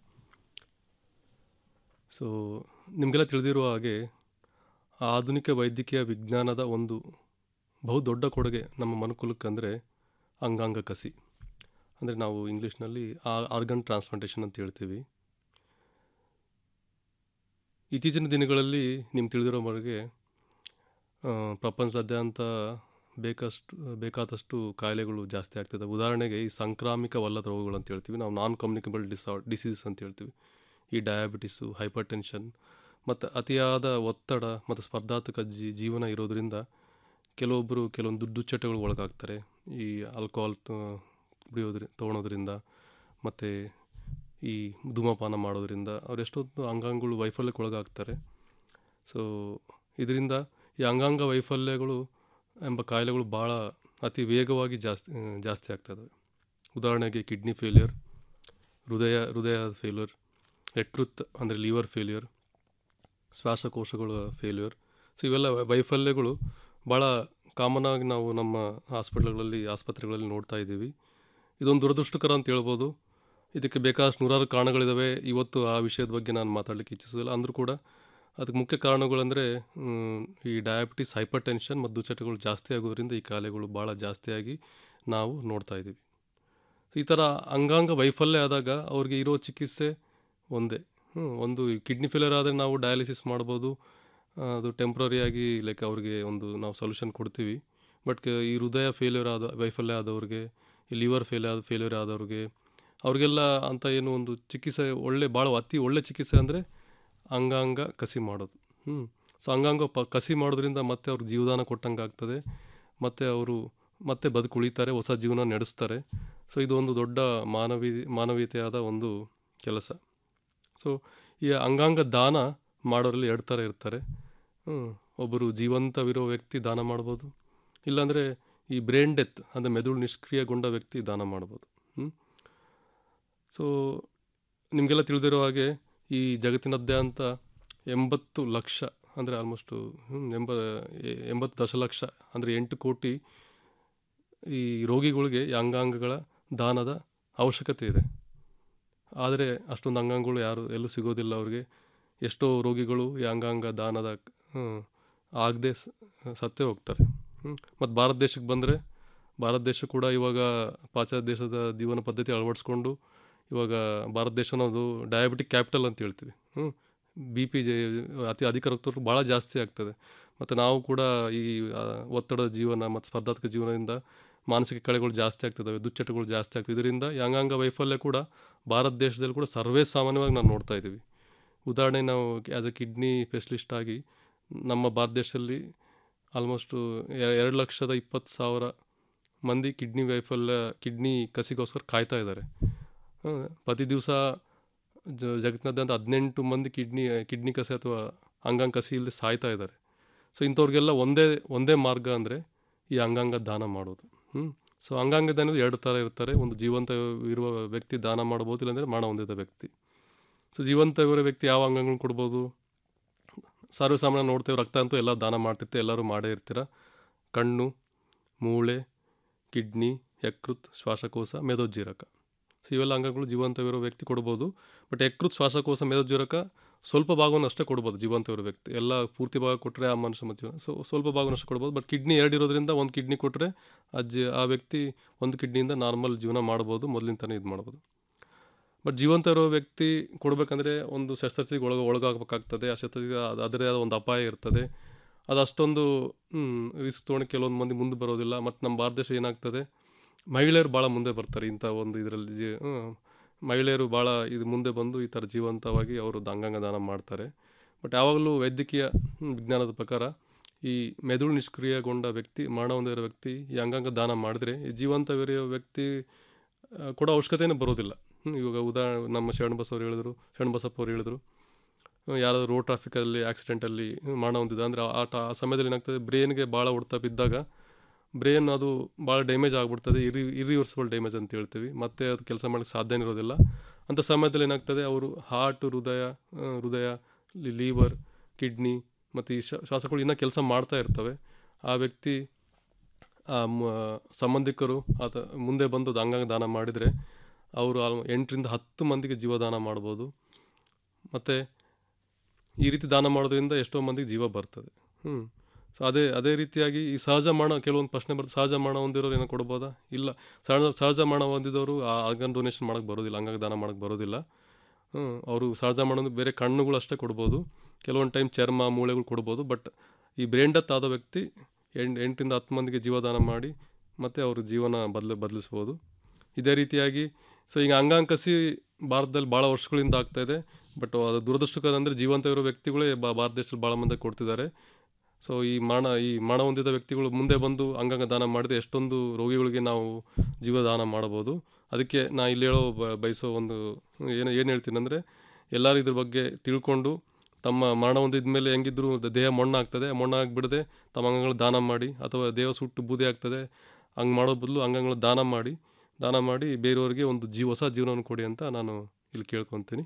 ಸೊ ನಿಮಗೆಲ್ಲ ತಿಳಿದಿರುವ ಹಾಗೆ ಆಧುನಿಕ ವೈದ್ಯಕೀಯ ವಿಜ್ಞಾನದ ಒಂದು ಬಹುದೊಡ್ಡ ಕೊಡುಗೆ ನಮ್ಮ ಮನುಕುಲಕ್ಕೆ ಅಂದರೆ ಅಂಗಾಂಗ ಕಸಿ ಅಂದರೆ ನಾವು ಇಂಗ್ಲೀಷ್ನಲ್ಲಿ ಆರ್ಗನ್ ಟ್ರಾನ್ಸ್ಪ್ಲಾಂಟೇಷನ್ ಅಂತ ಹೇಳ್ತೀವಿ ಇತ್ತೀಚಿನ ದಿನಗಳಲ್ಲಿ ನಿಮ್ಗೆ ತಿಳಿದಿರೋವರೆಗೆ ಆ, ಪ್ರಪಂಚದಾದ್ಯಂತ ಬೇಕಷ್ಟು ಬೇಕಾದಷ್ಟು ಕಾಯಿಲೆಗಳು ಜಾಸ್ತಿ ಆಗ್ತದೆ ಉದಾಹರಣೆಗೆ ಈ ಸಾಂಕ್ರಾಮಿಕವಲ್ಲದ ರೋಗಗಳು ಅಂತ ಹೇಳ್ತೀವಿ ನಾವು ನಾನ್ ಕಮ್ಯುನಿಕಬಲ್ ಡಿಸಾ ಡಿಸೀಸ್ ಅಂತ ಹೇಳ್ತೀವಿ ಈ ಡಯಾಬಿಟಿಸು ಹೈಪರ್ ಟೆನ್ಷನ್ ಮತ್ತು ಅತಿಯಾದ ಒತ್ತಡ ಮತ್ತು ಸ್ಪರ್ಧಾತ್ಮಕ ಜೀ ಜೀವನ ಇರೋದರಿಂದ ಕೆಲವೊಬ್ಬರು ಕೆಲವೊಂದು ದುಶ್ಚಟಗಳು ಒಳಗಾಗ್ತಾರೆ ಈ ಆಲ್ಕೋಹಾಲ್ ಕುಡಿಯೋದ್ರಿ ತೊಗೊಳೋದ್ರಿಂದ ಮತ್ತು ಈ ಧೂಮಪಾನ ಮಾಡೋದ್ರಿಂದ ಅವ್ರು ಎಷ್ಟೊಂದು ಅಂಗಾಂಗಗಳು ವೈಫಲ್ಯಕ್ಕೆ ಒಳಗಾಗ್ತಾರೆ ಸೊ ಇದರಿಂದ ಈ ಅಂಗಾಂಗ ವೈಫಲ್ಯಗಳು ಎಂಬ ಕಾಯಿಲೆಗಳು ಭಾಳ ಅತಿ ವೇಗವಾಗಿ ಜಾಸ್ತಿ ಜಾಸ್ತಿ ಆಗ್ತದೆ ಉದಾಹರಣೆಗೆ ಕಿಡ್ನಿ ಫೇಲ್ಯೂರ್ ಹೃದಯ ಹೃದಯ ಫೇಲ್ಯೂರ್ ಯಕೃತ್ ಅಂದರೆ ಲಿವರ್ ಫೇಲ್ಯೂರ್ ಶ್ವಾಸಕೋಶಗಳ ಫೇಲ್ಯೂರ್ ಸೊ ಇವೆಲ್ಲ ವೈ- ವೈಫಲ್ಯಗಳು ಭಾಳ ಕಾಮನ್ ಆಗಿ ನಾವು ನಮ್ಮ ಹಾಸ್ಪಿಟ್ಲ್ಗಳಲ್ಲಿ ಆಸ್ಪತ್ರೆಗಳಲ್ಲಿ ನೋಡ್ತಾ ಇದ್ದೀವಿ ಇದೊಂದು ದುರದೃಷ್ಟಕರ ಅಂತ ಹೇಳ್ಬೋದು ಇದಕ್ಕೆ ಬೇಕಾದಷ್ಟು ನೂರಾರು ಕಾರಣಗಳಿದ್ದಾವೆ ಇವತ್ತು ಆ ವಿಷಯದ ಬಗ್ಗೆ ನಾನು ಮಾತಾಡಲಿಕ್ಕೆ ಇಚ್ಛಿಸೋದಿಲ್ಲ ಅಂದರೂ ಕೂಡ ಅದಕ್ಕೆ ಮುಖ್ಯ ಕಾರಣಗಳಂದರೆ ಮ್, ಈ ಡಯಾಬಿಟಿಸ್ ಹೈಪರ್ ಟೆನ್ಷನ್ ಮತ್ತು ದುಶ್ಚಟಗಳು ಜಾಸ್ತಿ ಆಗೋದ್ರಿಂದ ಈ ಕಾಯಿಲೆಗಳು ಭಾಳ ಜಾಸ್ತಿಯಾಗಿ ನಾವು ನೋಡ್ತಾ ಇದ್ದೀವಿ ಈ ಥರ ಅಂಗಾಂಗ ವೈಫಲ್ಯ ಆದಾಗ ಅವ್ರಿಗೆ ಇರೋ ಚಿಕಿತ್ಸೆ ಒಂದೇ ಹ್ಮ್, ಒಂದು ಕಿಡ್ನಿ ಫೇಲ್ಯೂರ್ ಆದರೆ ನಾವು ಡಯಾಲಿಸಿಸ್ ಮಾಡ್ಬೋದು ಆ, ಅದು ಟೆಂಪ್ರರಿಯಾಗಿ ಲೈಕ್ ಅವ್ರಿಗೆ ಒಂದು ನಾವು ಸೊಲ್ಯೂಷನ್ ಕೊಡ್ತೀವಿ ಬಟ್ ಈ ಹೃದಯ ಫೇಲ್ಯೂರ್ ಆದ ವೈಫಲ್ಯ ಆದವ್ರಿಗೆ ಈ ಲಿವರ್ ಫೇಲ್ ಆದ ಫೇಲ್ಯೂರ್ ಆದವ್ರಿಗೆ ಅವ್ರಿಗೆಲ್ಲ ಅಂತ ಏನು ಒಂದು ಚಿಕಿತ್ಸೆ ಒಳ್ಳೆ ಭಾಳ ಅತಿ ಒಳ್ಳೆ ಚಿಕಿತ್ಸೆ ಅಂದರೆ ಅಂಗಾಂಗ ಕಸಿ ಮಾಡೋದು ಹ್ಞೂ ಸೊ ಅಂಗಾಂಗ ಪ ಕಸಿ ಮಾಡೋದ್ರಿಂದ ಮತ್ತೆ ಅವ್ರಿಗೆ ಜೀವದಾನ ಕೊಟ್ಟಂಗೆ ಆಗ್ತದೆ ಮತ್ತು ಅವರು ಮತ್ತೆ ಬದುಕು ಉಳಿತಾರೆ ಹೊಸ ಜೀವನ ನಡೆಸ್ತಾರೆ ಸೊ ಇದು ಒಂದು ದೊಡ್ಡ ಮಾನವೀ ಮಾನವೀಯತೆಯಾದ ಒಂದು ಕೆಲಸ ಸೊ ಈ ಅಂಗಾಂಗ ದಾನ ಮಾಡೋರಲ್ಲಿ ಎರಡು ಥರ ಇರ್ತಾರೆ ಹ್ಮ್. ಒಬ್ಬರು ಜೀವಂತವಿರೋ ವ್ಯಕ್ತಿ ದಾನ ಮಾಡ್ಬೋದು ಇಲ್ಲಾಂದರೆ ಈ ಬ್ರೈನ್ ಡೆತ್ ಅಂದರೆ ಮೆದುಳು ನಿಷ್ಕ್ರಿಯಗೊಂಡ ವ್ಯಕ್ತಿ ದಾನ ಮಾಡ್ಬೋದು ಹ್ಮ್. ಸೊ ನಿಮಗೆಲ್ಲ ತಿಳಿದಿರೋ ಹಾಗೆ ಈ ಜಗತ್ತಿನಾದ್ಯಂತ ಎಂಬತ್ತು ಲಕ್ಷ ಅಂದರೆ ಆಲ್ಮೋಸ್ಟು ಎಂಬ ಎ- ಎಂಬತ್ತು ದಶಲಕ್ಷ ಅಂದರೆ ಎಂಟು ಕೋಟಿ ಈ ರೋಗಿಗಳಿಗೆ ಈ ಅಂಗಾಂಗಗಳ ದಾನದ ಅವಶ್ಯಕತೆ ಇದೆ ಆದರೆ ಅಷ್ಟೊಂದು ಅಂಗಾಂಗಗಳು ಯಾರು ಎಲ್ಲೂ ಸಿಗೋದಿಲ್ಲ ಅವ್ರಿಗೆ ಎಷ್ಟೋ ರೋಗಿಗಳು ಈ ಅಂಗಾಂಗ ದಾನದ ಆಗದೆ ಸತ್ತೇ ಹೋಗ್ತಾರೆ ಮತ್ತು ಭಾರತ ದೇಶಕ್ಕೆ ಬಂದರೆ ಭಾರತ ದೇಶ ಕೂಡ ಇವಾಗ ಪಾಶ್ಚಾತ್ಯ ದೇಶದ ಜೀವನ ಪದ್ಧತಿ ಅಳವಡಿಸ್ಕೊಂಡು ಇವಾಗ ಭಾರತ ದೇಶ ಅನ್ನೋದು ಡಯಾಬಿಟಿಕ್ ಕ್ಯಾಪಿಟಲ್ ಅಂತ ಹೇಳ್ತೀವಿ ಬಿ ಪಿ ಜೆ ಅತಿ ಅಧಿಕ ರಕ್ತರು ಭಾಳ ಜಾಸ್ತಿ ಆಗ್ತದೆ ಮತ್ತು ನಾವು ಕೂಡ ಈ ಆ, ಒತ್ತಡದ ಜೀವನ ಮತ್ತು ಸ್ಪರ್ಧಾತ್ಮಕ ಜೀವನದಿಂದ ಮಾನಸಿಕ ಕಳೆಗಳು ಜಾಸ್ತಿ ಆಗ್ತಿದ್ದಾವೆ ದುಶ್ಚಟಗಳು ಜಾಸ್ತಿ ಆಗ್ತವೆ ಇದರಿಂದ ಈ ಅಂಗಾಂಗ ವೈಫಲ್ಯ ಕೂಡ ಭಾರತ ದೇಶದಲ್ಲಿ ಕೂಡ ಸರ್ವೇ ಸಾಮಾನ್ಯವಾಗಿ ನಾವು ನೋಡ್ತಾ ಇದ್ದೀವಿ ಉದಾಹರಣೆ ನಾವು ಆ್ಯಸ್ ಎ ಕಿಡ್ನಿ ಸ್ಪೆಷಲಿಸ್ಟ್ ಆಗಿ ನಮ್ಮ ಭಾರತ ದೇಶದಲ್ಲಿ ಆಲ್ಮೋಸ್ಟು ಎರಡು ಲಕ್ಷದ ಇಪ್ಪತ್ತು ಸಾವಿರ ಮಂದಿ ಕಿಡ್ನಿ ವೈಫಲ್ಯ ಕಿಡ್ನಿ ಕಸಿಗೋಸ್ಕರ ಕಾಯ್ತಾ ಇದ್ದಾರೆ ಆ, ಪ್ರತಿ ದಿವಸ ಜ ಜಗತ್ತಿನಾದ್ಯಂತ ಹದಿನೆಂಟು ಮಂದಿ ಕಿಡ್ನಿ ಕಿಡ್ನಿ ಕಸಿ ಅಥವಾ ಅಂಗಾಂಗ ಕಸಿ ಇಲ್ಲದೆ ಸಾಯ್ತಾ ಇದ್ದಾರೆ ಸೊ ಇಂಥವ್ರಿಗೆಲ್ಲ ಒಂದೇ ಒಂದೇ ಮಾರ್ಗ ಅಂದರೆ ಈ ಅಂಗಾಂಗ ದಾನ ಮಾಡೋದು ಹ್ಞೂ ಸೊ ಅಂಗಾಂಗ ದಾನ ಎರಡು ಥರ ಇರ್ತಾರೆ ಒಂದು ಜೀವಂತ ಇರುವ ವ್ಯಕ್ತಿ ದಾನ ಮಾಡ್ಬೋದು ಇಲ್ಲಾಂದರೆ ಮರಣ ಹೊಂದಿದ ವ್ಯಕ್ತಿ ಸೊ ಜೀವಂತ ಇರೋ ವ್ಯಕ್ತಿ ಯಾವ ಅಂಗಾಂಗಗಳನ್ನ ಕೊಡ್ಬೋದು ಸರ್ವಸಾಮಾನ್ಯ ನೋಡ್ತೇವೆ ರಕ್ತ ಅಂತೂ ಎಲ್ಲ ದಾನ ಮಾಡ್ತಿರ್ತೀವಿ ಎಲ್ಲರೂ ಮಾಡೇ ಇರ್ತೀರ ಕಣ್ಣು ಮೂಳೆ ಕಿಡ್ನಿ ಯಕೃತ್ ಶ್ವಾಸಕೋಶ ಮೇದೋಜ್ಜೀರಕ ಸೊ ಇವೆಲ್ಲ ಅಂಗಗಳು ಜೀವಂತವಿರೋ ವ್ಯಕ್ತಿ ಕೊಡ್ಬೋದು ಬಟ್ ಯಕೃತ್ ಶ್ವಾಸಕೋಶ ಮೇದೋಜ್ಜೀರಕ ಸ್ವಲ್ಪ ಭಾಗವನ್ನು ಅಷ್ಟೇ ಕೊಡ್ಬೋದು ಜೀವಂತವಿರೋ ವ್ಯಕ್ತಿ ಎಲ್ಲ ಪೂರ್ತಿ ಭಾಗ ಕೊಟ್ಟರೆ ಆ ಮನುಷ್ಯ ಮತ್ತು ಜೀವನ ಸೊ ಸ್ವಲ್ಪ ಭಾಗವನ್ನು ಅಷ್ಟೇ ಕೊಡ್ಬೋದು ಬಟ್ ಕಿಡ್ನಿ ಎರಡು ಇರೋದ್ರಿಂದ ಒಂದು ಕಿಡ್ನಿ ಕೊಟ್ಟರೆ ಅಜ್ಜಿ ಆ ವ್ಯಕ್ತಿ ಒಂದು ಕಿಡ್ನಿಯಿಂದ ನಾರ್ಮಲ್ ಜೀವನ ಮಾಡ್ಬೋದು ಮೊದಲಿನ ಥರ ಇದು ಮಾಡ್ಬೋದು ಬಟ್ ಜೀವಂತ ಇರೋ ವ್ಯಕ್ತಿ ಕೊಡಬೇಕಂದ್ರೆ ಒಂದು ಶಸ್ತ್ರಚಿಕಿತ್ಸೆಗೆ ಒಳಗೆ ಒಳಗಾಗಬೇಕಾಗ್ತದೆ ಆ ಶಸ್ತ್ರಚಿಕಿತ್ಸೆ ಅದು ಅದರದೇ ಆದ ಒಂದು ಅಪಾಯ ಇರ್ತದೆ ಅದು ಅಷ್ಟೊಂದು ರಿಸ್ಕ್ ತೊಗೊಂಡು ಕೆಲವೊಂದು ಮಂದಿ ಮುಂದೆ ಬರೋದಿಲ್ಲ ಮತ್ತು ನಮ್ಮ ಭಾರತ ದೇಶ ಏನಾಗ್ತದೆ ಮಹಿಳೆಯರು ಭಾಳ ಮುಂದೆ ಬರ್ತಾರೆ ಇಂಥ ಒಂದು ಇದರಲ್ಲಿ ಜೀ ಹ್ಮ್. ಮಹಿಳೆಯರು ಭಾಳ ಇದು ಮುಂದೆ ಬಂದು ಈ ಥರ ಜೀವಂತವಾಗಿ ಅವರು ಅಂಗಾಂಗ ದಾನ ಮಾಡ್ತಾರೆ ಬಟ್ ಯಾವಾಗಲೂ ವೈದ್ಯಕೀಯ ಹ್ಮ್, ವಿಜ್ಞಾನದ ಪ್ರಕಾರ ಈ ಮೆದುಳು ನಿಷ್ಕ್ರಿಯಗೊಂಡ ವ್ಯಕ್ತಿ ಮರಣ ಹೊಂದಿರೋ ವ್ಯಕ್ತಿ ಈ ಅಂಗಾಂಗ ದಾನ ಮಾಡಿದ್ರೆ ಈ ಜೀವಂತವಿರೋ ವ್ಯಕ್ತಿ ಆ, ಕೊಡೋ ಅವಶ್ಯಕತೆನೇ ಬರೋದಿಲ್ಲ ಹ್ಮ್, ಇವಾಗ ಉದಾಹರಣೆ ನಮ್ಮ ಶರಣಬಸ್ ಅವ್ರು ಹೇಳಿದ್ರು ಶರಣಬಸಪ್ಪ ಅವ್ರು ಹೇಳಿದ್ರು ಹ್ಮ್, ಯಾರಾದರೂ ರೋಡ್ ಟ್ರಾಫಿಕಲ್ಲಿ ಆಕ್ಸಿಡೆಂಟಲ್ಲಿ ಮರಣ ಹೊಂದಿದ ಅಂದರೆ ಆ ಟ- ಆ ಸಮಯದಲ್ಲಿ ಏನಾಗ್ತದೆ ಬ್ರೇನ್ಗೆ ಭಾಳ ಹೊಡ್ತಾ ಬಿದ್ದಾಗ ಬ್ರೇನ್ ಅದು ಭಾಳ ಡ್ಯಾಮೇಜ್ ಆಗಿಬಿಡ್ತದೆ ಇರಿ ಇರಿವರ್ಸಿಬಲ್ ಡ್ಯಾಮೇಜ್ ಅಂತ ಹೇಳ್ತೀವಿ ಮತ್ತೆ ಅದು ಕೆಲಸ ಮಾಡೋಕ್ಕೆ ಸಾಧ್ಯನೇ ಇರೋದಿಲ್ಲ ಅಂಥ ಸಮಯದಲ್ಲಿ ಏನಾಗ್ತದೆ ಅವರು ಹಾರ್ಟ್ ಹೃದಯ ಆ, ಹೃದಯ ಲೀವರ್ ಕಿಡ್ನಿ ಮತ್ತು ಈ ಶ- ಶ್ವಾಸಗಳು ಇನ್ನೂ ಕೆಲಸ ಮಾಡ್ತಾ ಇರ್ತವೆ ಆ ವ್ಯಕ್ತಿ ಆ ಮ- ಸಂಬಂಧಿಕರು ಆತ ಮುಂದೆ ಬಂದು ಅದು ಅಂಗಾಂಗ ದಾನ ಮಾಡಿದರೆ ಅವರು ಆಲ್- ಎಂಟರಿಂದ ಹತ್ತು ಮಂದಿಗೆ ಜೀವದಾನ ಮಾಡ್ಬೋದು ಮತ್ತು ಈ ರೀತಿ ದಾನ ಮಾಡೋದ್ರಿಂದ ಎಷ್ಟೋ ಮಂದಿಗೆ ಜೀವ ಬರ್ತದೆ ಹ್ಞೂ ಸೊ ಅದೇ ಅದೇ ರೀತಿಯಾಗಿ ಈ ಸಹಜ ಮರಣ ಕೆಲವೊಂದು ಪ್ರಶ್ನೆ ಬರ್ತದೆ ಸಹಜ ಮರಣ ಹೊಂದಿರೋರು ಏನೋ ಕೊಡ್ಬೋದಾ ಇಲ್ಲ ಸಹಜ ಸಹಜ ಮರಣ ಹೊಂದಿದವರು ಆ ಆರ್ಗನ್ ಡೊನೇಷನ್ ಮಾಡೋಕ್ಕೆ ಬರೋದಿಲ್ಲ ಅಂಗಾಂಗ ದಾನ ಮಾಡೋಕ್ಕೆ ಬರೋದಿಲ್ಲ ಹ್ಞೂ ಅವರು ಸಹಜ ಮರಣ ಅಂದ್ರೆ ಬೇರೆ ಕಣ್ಣುಗಳು ಅಷ್ಟೇ ಕೊಡ್ಬೋದು ಕೆಲವೊಂದು ಟೈಮ್ ಚರ್ಮ ಮೂಳೆಗಳು ಕೊಡ್ಬೋದು ಬಟ್ ಈ ಬ್ರೇನ್ ಡೆತ್ ಆದ ವ್ಯಕ್ತಿ ಎಂಟು ಎಂಟರಿಂದ ಹತ್ತು ಮಂದಿಗೆ ಜೀವದಾನ ಮಾಡಿ ಮತ್ತು ಅವ್ರ ಜೀವನ ಬದಲು ಬದಲಿಸ್ಬೋದು ಇದೇ ರೀತಿಯಾಗಿ ಸೊ ಈಗ ಅಂಗಾಂಗ ಕಸಿ ಭಾರತದಲ್ಲಿ ಭಾಳ ವರ್ಷಗಳಿಂದ ಆಗ್ತಾ ಇದೆ ಬಟ್ ಅದು ದುರದೃಷ್ಟಕರ ಅಂದರೆ ಜೀವಂತ ಇರೋ ವ್ಯಕ್ತಿಗಳೇ ಬಾ- ಭಾರತ ದೇಶದಲ್ಲಿ ಭಾಳ ಮಂದಿ ಕೊಡ್ತಿದ್ದಾರೆ ಸೊ ಈ ಮರಣ ಈ ಮರಣ ಹೊಂದಿದ ವ್ಯಕ್ತಿಗಳು ಮುಂದೆ ಬಂದು ಅಂಗಾಂಗ ದಾನ ಮಾಡಿದ್ರೆ ಎಷ್ಟೊಂದು ರೋಗಿಗಳಿಗೆ ನಾವು ಜೀವದಾನ ಮಾಡಬಹುದು ಅದಕ್ಕೆ ನಾ ಇಲ್ಲಿ ಹೇಳೋ ಬ- ಬಯಸೋ ಒಂದು ಏನು ಏನು ಹೇಳ್ತೀನಿ ಅಂದರೆ ಎಲ್ಲರೂ ಇದ್ರ ಬಗ್ಗೆ ತಿಳ್ಕೊಂಡು ತಮ್ಮ ಮರಣ ಹೊಂದಿದ ಮೇಲೆ ಹೆಂಗಿದ್ರು ದ- ದೇಹ ಮಣ್ಣಾಗ್ತದೆ ಮಣ್ಣಾಗಿಬಿಡದೆ ತಮ್ಮ ಅಂಗಗಳು ದಾನ ಮಾಡಿ ಅಥವಾ ದೇಹ ಸುಟ್ಟು ಬೂದಿ ಆಗ್ತದೆ ಹಂಗೆ ಮಾಡೋ ಬದಲು ಅಂಗಗಳು ದಾನ ಮಾಡಿ ದಾನ ಮಾಡಿ ಬೇರೆಯವರಿಗೆ ಒಂದು ಜೀವ ಹೊಸ ಜೀವನವನ್ನು ಕೊಡಿ ಅಂತ ನಾನು ಇಲ್ಲಿ ಕೇಳ್ಕೊತೀನಿ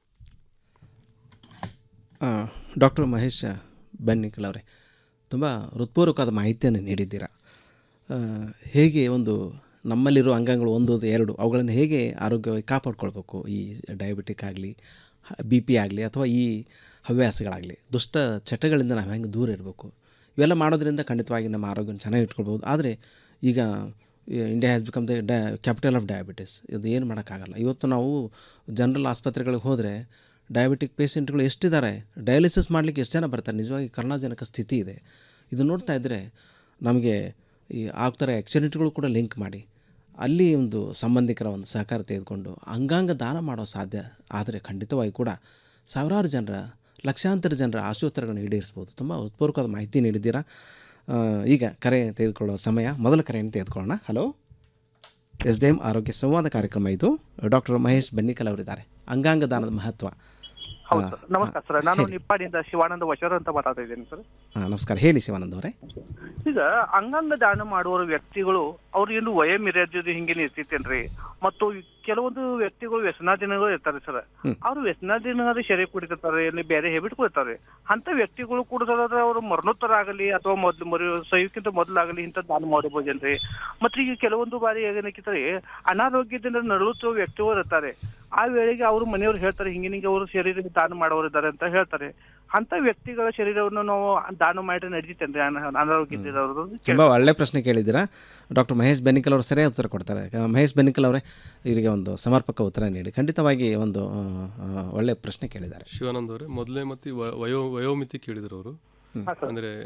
ಡಾಕ್ಟರ್ ಮಹೇಶ್ ಬೆನ್ನಿಕಲ್ ಅವರೇ ತುಂಬ ಹೃತ್ಪೂರ್ವಕವಾದ ಮಾಹಿತಿಯನ್ನು ನೀಡಿದ್ದೀರಾ ಆ, ಹೇಗೆ ಒಂದು ನಮ್ಮಲ್ಲಿರೋ ಅಂಗಗಳು ಒಂದು ಎರಡು ಅವುಗಳನ್ನು ಹೇಗೆ ಆರೋಗ್ಯವಾಗಿ ಕಾಪಾಡ್ಕೊಳ್ಬೇಕು ಈ ಡಯಾಬಿಟಿಕ್ ಆಗಲಿ ಬಿ ಪಿ ಆಗಲಿ ಅಥವಾ ಈ ಹವ್ಯಾಸಗಳಾಗಲಿ ದುಷ್ಟ ಚಟಗಳಿಂದ ನಾವು ಹೆಂಗೆ ದೂರ ಇರಬೇಕು ಇವೆಲ್ಲ ಮಾಡೋದ್ರಿಂದ ಖಂಡಿತವಾಗಿ ನಮ್ಮ ಆರೋಗ್ಯನ ಚೆನ್ನಾಗಿ ಇಟ್ಕೊಳ್ಬೋದು ಆದರೆ ಈಗ India has become the the capital of diabetes ಇದು ಏನು ಮಾಡೋಕ್ಕಾಗಲ್ಲ ಇವತ್ತು ನಾವು ಜನರಲ್ ಆಸ್ಪತ್ರೆಗಳಿಗೆ ಹೋದರೆ ಡಯಾಬಿಟಿಕ್ ಪೇಷಂಟ್ಗಳು ಎಷ್ಟಿದ್ದಾರೆ ಡಯಾಲಿಸಿಸ್ ಮಾಡಲಿಕ್ಕೆ ಎಷ್ಟು ಜನ ಬರ್ತಾರೆ ನಿಜವಾಗಿ ಕರುಣಾಜನಕ ಸ್ಥಿತಿ ಇದೆ ಇದು ನೋಡ್ತಾ ಇದ್ದರೆ ನಮಗೆ ಈ ಆ ಥರ ಆಕ್ಸಿಡೆಂಟ್ಗಳು ಕೂಡ ಲಿಂಕ್ ಮಾಡಿ ಅಲ್ಲಿ ಒಂದು ಸಂಬಂಧಿಕರ ಒಂದು ಸಹಕಾರ ತೆಗೆದುಕೊಂಡು ಅಂಗಾಂಗ ದಾನ ಮಾಡೋ ಸಾಧ್ಯ ಆದರೆ ಖಂಡಿತವಾಗಿ ಕೂಡ ಸಾವಿರಾರು ಜನರ ಲಕ್ಷಾಂತರ ಜನರ ಆಶೋತ್ತರಗಳನ್ನು ಈಡೇರಿಸ್ಬೋದು ತುಂಬ ಉತ್ಪೂರ್ವಕವಾದ ಮಾಹಿತಿ ನೀಡಿದ್ದೀರಾ ಆ, ಈಗ ಕರೆ ತೆಗೆದುಕೊಳ್ಳೋ ಸಮಯ ಮೊದಲ ಕರೆಯನ್ನು ತೆಗೆದುಕೊಳ್ಳೋಣ ಹಲೋ ಎಸ್ ಡಿ ಎಮ್ ಆರೋಗ್ಯ ಸಂವಾದ ಕಾರ್ಯಕ್ರಮ ಇದು ಡಾಕ್ಟರ್ ಮಹೇಶ್ ಬನ್ನಿಕಲ್ ಅವರಿದ್ದಾರೆ ಅಂಗಾಂಗ ದಾನದ ಮಹತ್ವ ಹೌದು ಆ, ಸರ್ ನಮಸ್ಕಾರ ಸರ್ ನಾನು ಹೇಳಿ. ನಿಪ್ಪಾಣಿಯಿಂದ ಶಿವಾನಂದ ವಶರ್ ಅಂತ ಮಾತಾಡ್ತಾ ಇದ್ದೀನಿ ಸರ್ ಆ, ನಮಸ್ಕಾರ ಹೇಳಿ ಶಿವಾನಂದ್ ಅವರೇ ಈಗ ಅಂಗಾಂಗ ದಾನ ಮಾಡುವ ವ್ಯಕ್ತಿಗಳು ಅವ್ರು ಏನು ವಯೋಮಿರ್ಯಾದ ಹಿಂಗೇನು ಇರ್ತಿತ್ತೇನ್ರಿ ಮತ್ತು ಕೆಲವೊಂದು ವ್ಯಕ್ತಿಗಳು ವ್ಯಸನಾಧೀನಗಳು ಇರ್ತಾರೆ ಸರ್ ಹ್ಮ್. ಅವ್ರು ವ್ಯಸನಾಧೀನದ ಶರೀರ ಕುಡಿತಿರ್ತಾರೆ ಇಲ್ಲಿ ಬೇರೆ ಹೆಬಿಟ್ಗಳು ಇರ್ತಾರೆ ಅಂತ ವ್ಯಕ್ತಿಗಳು ಕುಡಿದ್ರೆ ಅವರು ಮರಣೋತ್ತರ ಆಗಲಿ ಅಥವಾ ಮೊದ್ಲು ಮರಿ ಸೈಯಕ್ಕಿಂತ ಮೊದಲಾಗಲಿ ಇಂಥ ದಾನ ಮಾಡಬಹುದೇನ್ರಿ ಮತ್ತೆ ಈಗ ಕೆಲವೊಂದು ಬಾರಿ ಏನಕ್ಕಿದ್ರೆ ಅನಾರೋಗ್ಯದಿಂದ ನರಳುತ್ತಿರುವ ವ್ಯಕ್ತಿಗಳು ಇರ್ತಾರೆ ಆ ವೇಳೆಗೆ ಅವ್ರ ಮನೆಯವ್ರು ಹೇಳ್ತಾರೆ ಹಿಂಗೆ ಹಿಂಗೆ ಅವರು ಶರೀರ ದಾನ ಮಾಡೋರು ಇದ್ದಾರೆ ಅಂತ ಹೇಳ್ತಾರೆ ಅಂತ ವ್ಯಕ್ತಿಗಳ ಶರೀರವನ್ನು ನಾವು ದಾನ ಮಾಡಿದ್ರೆ ನಡೀತೇನ್ರಿ ಅನ- ಅನಾರೋಗ್ಯದಿರೋರು ತುಂಬ ಒಳ್ಳೆ ಪ್ರಶ್ನೆ ಕೇಳಿದ್ದೀರಾ ಡಾಕ್ಟರ್ ಮಹೇಶ್ ಬೆನ್ನಿಕಲ್ ಅವರು ಸರಿಯಾದ ಉತ್ತರ ಕೊಡ್ತಾರೆ ಕ- ಮಹೇಶ್ ಬೆನ್ನಿಕಲ್ ಅವರೇ ಇವರಿಗೆ ಒಂದು ಸಮರ್ಪಕ ಉತ್ತರ ನೀಡಿ ಖಂಡಿತವಾಗಿ ಒಂದು ಆ, ಆ, ಒಳ್ಳೆ ಪ್ರಶ್ನೆ ಕೇಳಿದ್ದಾರೆ ಶಿವಾನಂದ್ ಅವರೇ ಮೊದಲೇ ಮತ್ತೆ ವ- ವಯೋ ವಯೋಮಿತಿ ಕೇಳಿದ್ರು ಅವರು ಅಂದರೆ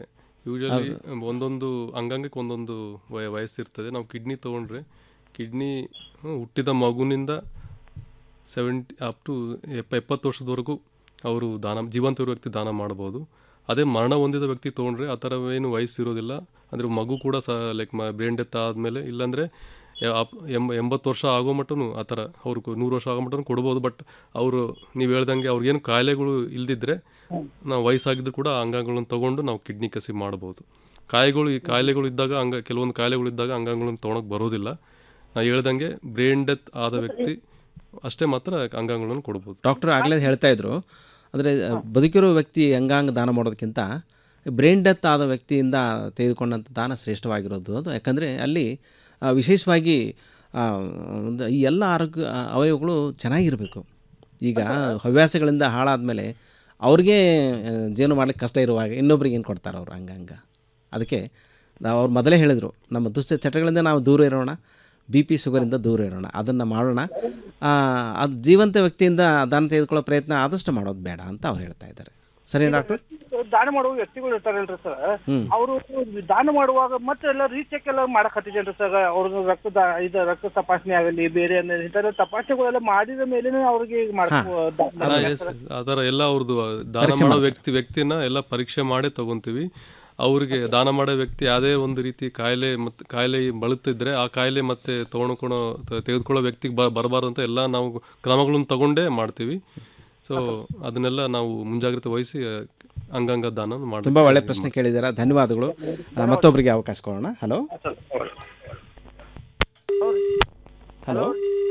ಯೂಶಲಿ ಒಂದೊಂದು ಅಂಗಾಂಗಕ್ಕೆ ಒಂದೊಂದು ವಯ ವಯಸ್ಸಿರ್ತದೆ ನಾವು ಕಿಡ್ನಿ ತೊಗೊಂಡ್ರೆ ಕಿಡ್ನಿ ಹುಟ್ಟಿದ ಮಗುವಿನಿಂದ ಸೆವೆಂಟಿ ಅಪ್ ಟು ಎಪ್ಪ ಎಪ್ಪತ್ತು ವರ್ಷದವರೆಗೂ ಅವರು ದಾನ ಜೀವಂತ ಇರೋ ವ್ಯಕ್ತಿ ದಾನ ಮಾಡ್ಬೋದು ಅದೇ ಮರಣ ಹೊಂದಿದ ವ್ಯಕ್ತಿ ತೊಗೊಂಡ್ರೆ ಆ ಥರ ಏನು ವಯಸ್ಸು ಇರೋದಿಲ್ಲ ಅಂದರೆ ಮಗು ಕೂಡ ಸಹ ಲೈಕ್ ಮ ಬ್ರೇನ್ ಡೆತ್ ಆದಮೇಲೆ ಇಲ್ಲಾಂದರೆ ಎಂಬ ಎಂಬತ್ತು ವರ್ಷ ಆಗೋ ಮಟ್ಟನು ಆ ಥರ ಅವ್ರಿಗೆ ನೂರು ವರ್ಷ ಆಗೋ ಮಟ್ಟನು ಕೊಡ್ಬೋದು ಬಟ್ ಅವರು ನೀವು ಹೇಳ್ದಂಗೆ ಅವ್ರಿಗೇನು ಕಾಯಿಲೆಗಳು ಇಲ್ದಿದ್ರೆ ನಾವು ವಯಸ್ಸಾಗಿದ್ದು ಕೂಡ ಆ ಅಂಗಾಂಗಗಳನ್ನು ತೊಗೊಂಡು ನಾವು ಕಿಡ್ನಿ ಕಸಿ ಮಾಡ್ಬೋದು ಕಾಯಿಗಳು ಈ ಕಾಯಿಲೆಗಳು ಇದ್ದಾಗ ಅಂಗ ಕೆಲವೊಂದು ಕಾಯಿಲೆಗಳು ಇದ್ದಾಗ ಅಂಗಾಂಗಗಳನ್ನು ತೊಗೊಳಕ್ಕೆ ಬರೋದಿಲ್ಲ ನಾ ಹೇಳ್ದಂಗೆ ಬ್ರೇನ್ ಡೆತ್ ಆದ ವ್ಯಕ್ತಿ ಅಷ್ಟೇ ಮಾತ್ರ ಅಂಗಾಂಗಗಳನ್ನು ಕೊಡ್ಬೋದು ಡಾಕ್ಟರ್ ಆಗಲೇ ಹೇಳ್ತಾ ಇದ್ರು ಅಂದರೆ ಬದುಕಿರೋ ವ್ಯಕ್ತಿ ಅಂಗಾಂಗ ದಾನ ಮಾಡೋದಕ್ಕಿಂತ ಬ್ರೈನ್ ಡೆತ್ ಆದ ವ್ಯಕ್ತಿಯಿಂದ ತೆಗೆದುಕೊಂಡಂಥ ದಾನ ಶ್ರೇಷ್ಠವಾಗಿರೋದು ಅದು ಯಾಕಂದರೆ ಅಲ್ಲಿ ಆ, ವಿಶೇಷವಾಗಿ ಆ, ಒಂದು ಈ ಎಲ್ಲ ಆರೋಗ್ಯ ಆ, ಅವಯವಗಳು ಚೆನ್ನಾಗಿರಬೇಕು ಈಗ ಹವ್ಯಾಸಗಳಿಂದ ಹಾಳಾದ್ಮೇಲೆ ಅವ್ರಿಗೆ ಆ, ಜೀವನ ಮಾಡ್ಲಿಕ್ಕೆ ಕಷ್ಟ ಇರುವಾಗ ಇನ್ನೊಬ್ರಿಗೆ ಏನು ಕೊಡ್ತಾರೆ ಅವರು ಅಂಗಾಂಗ ಅದಕ್ಕೆ ನಾವು ಅವ್ರು ಮೊದಲೇ ಹೇಳಿದರು ನಮ್ಮ ದುಶ್ಚ ಚಟಗಳಿಂದ ನಾವು ದೂರ ಇರೋಣ ಬಿ ಪಿ ಶುಗರಿಂದ ದೂರ ಇರೋಣ ಅದನ್ನು ಮಾಡೋಣ ಆ, ಅದು ಜೀವಂತ ವ್ಯಕ್ತಿಯಿಂದ ದಾನ ತೆಗೆದುಕೊಳ್ಳೋ ಪ್ರಯತ್ನ ಆದಷ್ಟು ಮಾಡೋದು ಬೇಡ ಅಂತ ಅವ್ರು ಹೇಳ್ತಾ ಇದ್ದಾರೆ ಸರಿ ಡಾಕ್ಟರ್ ದಾನ ಮಾಡುವ ವ್ಯಕ್ತಿಗಳು ಇರ್ತಾರಲ್ರಿ ಸರ್ ಹ್ಮ್. ಅವರು ದಾನ ಮಾಡುವಾಗ ಮತ್ತೆ ಎಲ್ಲ ರೀಚೆಕ್ ಎಲ್ಲ ಮಾಡಕ್ ಹತ್ತಿದ್ದೇನ್ರಿ ಸರ್ ಅವ್ರ ರಕ್ತ ದಾ- ಇದು ರಕ್ತ ತಪಾಸಣೆ ಆಗಲಿ ಬೇರೆ ಇಂಥದ್ದು ತಪಾಸಣೆಗಳೆಲ್ಲ ಮಾಡಿದ ಮೇಲೆ ಅವ್ರಿಗೆ ಮಾಡ್ಕೊ ದಾನ ಹಾ, ಮಾಡ್ತಾರೆ yes, yes. ಆ ಥರ ಎಲ್ಲ ಅವ್ರದ್ದು ದಾನ ಪರೀಕ್ಷೆ ಮಾಡೋ ಮಾಡ್ಬೇಕು. ವ್ಯಕ್ತಿ ವ್ಯಕ್ತಿನ ಎಲ್ಲ ಪರೀಕ್ಷೆ ಮಾಡೇ ತಗೊಂತೀವಿ ಅವ್ರಿಗೆ ದಾನ ಮಾಡೋ ವ್ಯಕ್ತಿ ಯಾವುದೇ ಒಂದು ರೀತಿ ಕಾಯಿಲೆ ಮತ್ತು ಕಾಯಿಲೆ ಬಳಲ್ತಿದ್ರೆ ಆ ಕಾಯಿಲೆ ಮತ್ತೆ ತೊಗೊಂಡ್ಕೊಳೋ ತೆಗೆದುಕೊಳ್ಳೋ ವ್ಯಕ್ತಿಗೆ ಬ ಬರಬಾರ್ದು ಅಂತ ಎಲ್ಲ ನಾವು ಕ್ರಮಗಳನ್ನು ತಗೊಂಡೇ ಮಾಡ್ತೀವಿ ಸೊ ಅದನ್ನೆಲ್ಲ ನಾವು ಮುಂಜಾಗ್ರತೆ ವಹಿಸಿ ಆ, ಅಂಗಾಂಗ ದಾನ ಮಾಡಿ ತುಂಬ ಒಳ್ಳೆ ಪ್ರಶ್ನೆ ಕೇಳಿದ್ದೀರಾ ಧನ್ಯವಾದಗಳು ಆ, ಮತ್ತೊಬ್ಬರಿಗೆ ಅವಕಾಶ ಕೊಡೋಣ ಹಲೋ ಹಲೋ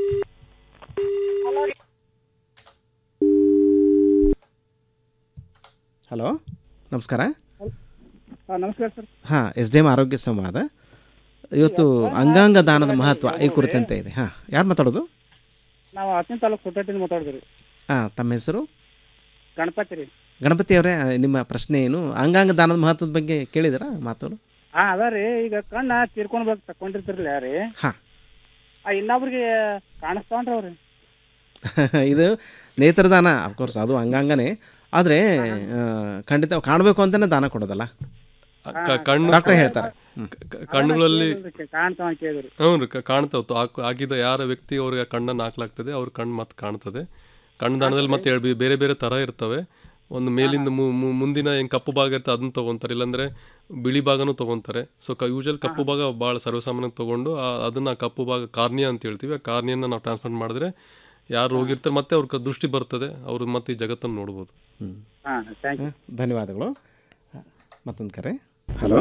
ಹಲೋ ನಮಸ್ಕಾರ ನಮಸ್ಕಾರ ಸರ್ ಹಾಂ ಎಸ್ ಡಿ ಎಮ್ ಆರೋಗ್ಯ ಸಂವಾದ ಇವತ್ತು ಅಂಗಾಂಗ ದಾನದ ಮಹತ್ವ ಈ ಕುರಿತಂತೆ ಇದೆ ಹಾಂ ಯಾರು ಮಾತಾಡೋದು ನಾವು ಹತ್ತನೇ ತಾಲೂಕು ಸೊಸೈಟಿಯಿಂದ ಮಾತಾಡಿದ್ರಿ ಹಾಂ ತಮ್ಮ ಹೆಸರು ಗಣಪತಿ ರೀ ಗಣಪತಿ ಅವರೇ ನಿಮ್ಮ ಪ್ರಶ್ನೆ ಏನು ಅಂಗಾಂಗ ದಾನದ ಮಹತ್ವದ ಬಗ್ಗೆ ಕೇಳಿದಿರಾ ಮಾತುಗಳು ಹಾ ಅದ ರೀ ಈಗ ಕಣ್ಣ ತೀರ್ಕೊಂಡ್ ಬೇಕು ತಕೊಂಡಿರ್ತಿರ್ಲಿ ರೀ ಹಾ. ಆ ಇನ್ನೊಬ್ರಿಗೆ ಕಾಣಿಸ್ತಾವ್ರಿ ಅವ್ರಿ ಇದು ನೇತ್ರದಾನ ಅಫ್ಕೋರ್ಸ್ ಅದು ಅಂಗಾಂಗನೇ ಆದರೆ ಖಂಡಿತ ಕಾಣಬೇಕು ಅಂತಲೇ ದಾನ ಕೊಡೋದಲ್ಲ ಕ- ಕಣ್ಣು ಡಾಕ್ಟರ್ ಹೇಳ್ತಾರೆ ಹ್ಮ್. ಕ- ಕಣ್ಣುಗಳಲ್ಲಿ ಕಾಣ್ತಾವ ಅಂತ ಕೇಳಿದ್ರಿ ಹ್ಞೂ ರೀ ಕ- ಕಾಣ್ತಾವ್ ತು- ಹಾಕ್- ಆಗಿದ್ದ ಯಾರ ವ್ಯಕ್ತಿ ಅವ್ರಿಗೆ ಕಣ್ಣನ್ನು ಹಾಕ್ಲಾಗ್ತದೆ ಅವ್ರ ಕಣ್ಣು ಮತ್ತೆ ಕಾಣ್ತದೆ ಕಣ್ಣು ದಾನದಲ್ಲಿ ಮತ್ತೆ ಎರಡ್ ಬೇ- ಬೇರೆ ಬೇರೆ ಥರ ಇರ್ತವೆ ಒಂದು ಮೇಲಿಂದ ಮು- ಮು- ಮುಂದಿನ ಏನು ಕಪ್ಪು ಭಾಗ ಇರ್ತದೆ ಅದನ್ನ ತೊಗೊತಾರೆ ಇಲ್ಲಾಂದ್ರೆ ಬಿಳಿ ಭಾಗನೂ ತೊಗೊತಾರೆ ಸೊ ಕ ಯೂಶಲ್ ಕಪ್ಪು ಭಾಗ ಭಾಳ ಸರ್ವಸಾಮಾನ್ಯ ತೊಗೊಂಡು ಆ- ಅದನ್ನ ಕಪ್ಪು ಭಾಗ ಕಾರ್ನಿಯಾ ಅಂತ ಹೇಳ್ತೀವಿ ಆ ಕಾರ್ನಿಯನ್ನ ನಾವು ಟ್ರಾನ್ಸ್ಪ್ಲಾಂಟ್ ಮಾಡಿದ್ರೆ ಯಾರು ಹೋಗಿರ್ತಾರೆ ಮತ್ತೆ ಅವ್ರ ಕ- ದೃಷ್ಟಿ ಬರ್ತದೆ ಅವ್ರು ಮತ್ತೆ ಈ ಜಗತ್ತನ್ನು ನೋಡ್ಬೋದು ಹ್ಮ್. ಹಾ ಥ್ಯಾಂಕ್ ಯು ಹ, ಧನ್ಯವಾದಗಳು ಮತ್ತೊಂದು ಕರೆ hello